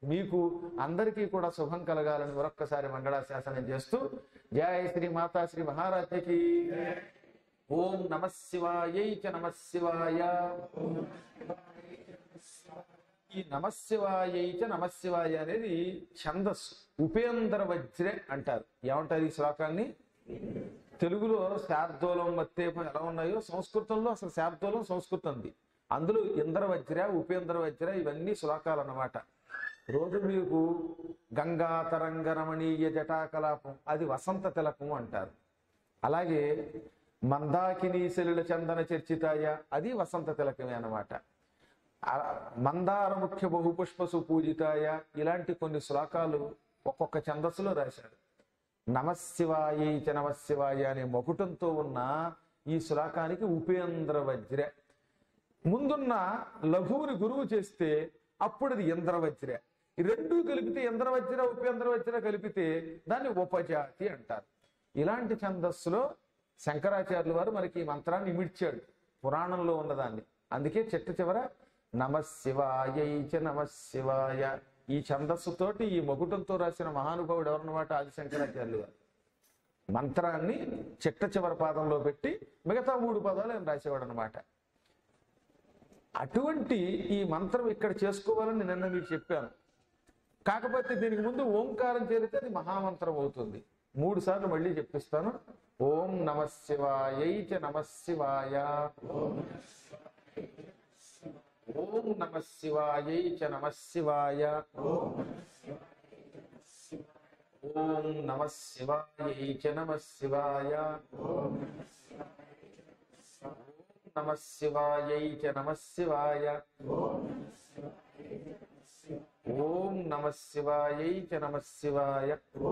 మీకు అందరికీ కూడా శుభం కలగాలని మరొక్కసారి మంగళాశాసనం చేస్తూ జయ శ్రీ మాతా శ్రీ మహారాజ్యకి ఓం నమ శివాయై చ నమ శివాయ ఈ నమశివాయై చ నమశివాయ అనేది ఛందస్సు ఉపేంద్ర వజ్రె అంటారు ఏమంటారు ఈ శ్లోకాన్ని తెలుగులో శాబ్దోలం మత్తేపం ఎలా ఉన్నాయో సంస్కృతంలో అసలు శాబ్దోలం సంస్కృతంది అందులో ఇంద్ర వజ్ర ఉపేంద్ర వజ్ర ఇవన్నీ శ్లోకాలు అన్నమాట రోజు మీకు గంగా తరంగ రమణీయ జటాకలాపం అది వసంత తిలకం అంటారు అలాగే మందాకిని శలిల చందన చర్చితాయ అది వసంత తిలకమే అన్నమాట ఆ మందార ముఖ్య బహుపుష్ప సుపూజితాయ ఇలాంటి కొన్ని శ్లోకాలు ఒక్కొక్క ఛందస్సులో రాశాడు నమశివాయ చ నమశివాయ అనే మకుటంతో ఉన్న ఈ శ్లోకానికి ఉపేంద్ర వజ్ర ముందున్న లఘువుని గురువు చేస్తే అప్పుడు అది ఇంద్రవజ్ర ఈ రెండు కలిపితే ఇంద్రవజ్ర ఉపేంద్ర వజ్ర కలిపితే దాన్ని ఉపజాతి అంటారు ఇలాంటి ఛందస్సులో శంకరాచార్యుల వారు మనకి ఈ మంత్రాన్ని ఇమిడ్చాడు పురాణంలో ఉన్నదాన్ని అందుకే చెట్టు చివర నమశివాయ చ నమశివాయ ఈ ఛందస్సుతోటి ఈ మొగుటంతో రాసిన మహానుభావుడు ఎవరన్నమాట ఆది శంకరాచార్యులు గారు మంత్రాన్ని చిట్ట చివరి పాదంలో పెట్టి మిగతా మూడు పదాలు ఆయన రాసేవాడు అనమాట అటువంటి ఈ మంత్రం ఇక్కడ చేసుకోవాలని నిన్న మీకు చెప్పాను కాకపోతే దీనికి ముందు ఓంకారం చేరితే అది మహామంత్రం అవుతుంది మూడు సార్లు మళ్ళీ చెప్పిస్తాను ఓం నమ శివాయ చ నమ శివాయ ఓం నమ శివాయ చ నమ శివాయ ఓం నమ శివాయ చ నమ శివాయ నమ శివాయ చ నమ శివాయ ఓం నమ శివాయ చ నమ శివాయ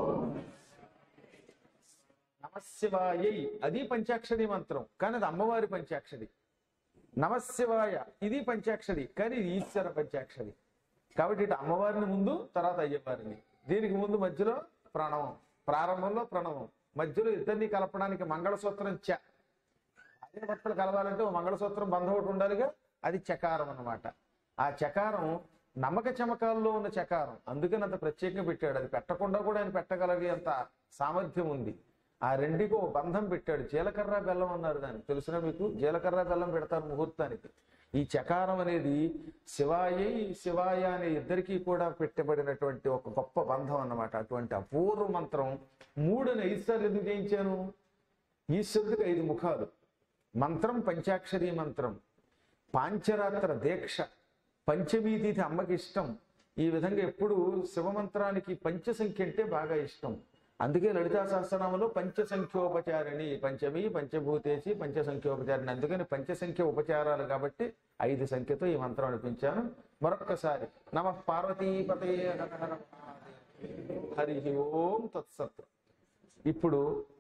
నమ శివాయ అది పంచాక్షరి మంత్రం కానీ అది అమ్మవారి పంచాక్షరి నమ శివాయ ఇది పంచాక్షరి కానీ ఇది ఈశ్వర పంచాక్షరి కాబట్టి ఇటు అమ్మవారిని ముందు తర్వాత అయ్యవారిని దీనికి ముందు మధ్యలో ప్రణవం ప్రారంభంలో ప్రణవం మధ్యలో ఇద్దరిని కలపడానికి మంగళసూత్రం చ అదే భర్తలు కలవాలంటే ఓ మంగళసూత్రం బంధం ఒకటి ఉండాలిగా అది చకారం అన్నమాట ఆ చకారం నమ్మక చమకాల్లో ఉన్న చకారం అందుకని అంత ప్రత్యేకంగా పెట్టాడు అది పెట్టకుండా కూడా ఆయన పెట్టగలిగేంత సామర్థ్యం ఉంది ఆ రెండికి ఓ బంధం పెట్టాడు జీలకర్ర బెల్లం అన్నారు దాన్ని తెలుసునా మీకు జీలకర్ర బెల్లం పెడతారు ముహూర్తానికి ఈ చకారం అనేది శివాయ శివాయ అనే ఇద్దరికీ కూడా పెట్టబడినటువంటి ఒక గొప్ప బంధం అన్నమాట అటువంటి అపూర్వ మంత్రం మూడుని ఐదు సార్లు ఎందుకు చేయించాను ఈశ్వరుడికి ఐదు ముఖాలు మంత్రం పంచాక్షరి మంత్రం పాంచరాత్ర దీక్ష పంచమీ తిథి అమ్మకి ఇష్టం ఈ విధంగా ఎప్పుడు శివమంత్రానికి పంచ సంఖ్య అంటే బాగా ఇష్టం అందుకే లలితా సహస్రనామంలో పంచ సంఖ్యోపచారిణి పంచమి పంచభూతేసి పంచ సంఖ్యోపచారిణి అందుకని పంచ సంఖ్య ఉపచారాలు కాబట్టి ఐదు సంఖ్యతో ఈ మంత్రం అనిపించాను మరొక్కసారి నమ పార్వతీపతయే హర హర మహాదేవ. హరి ఓం తత్సత్ ఇప్పుడు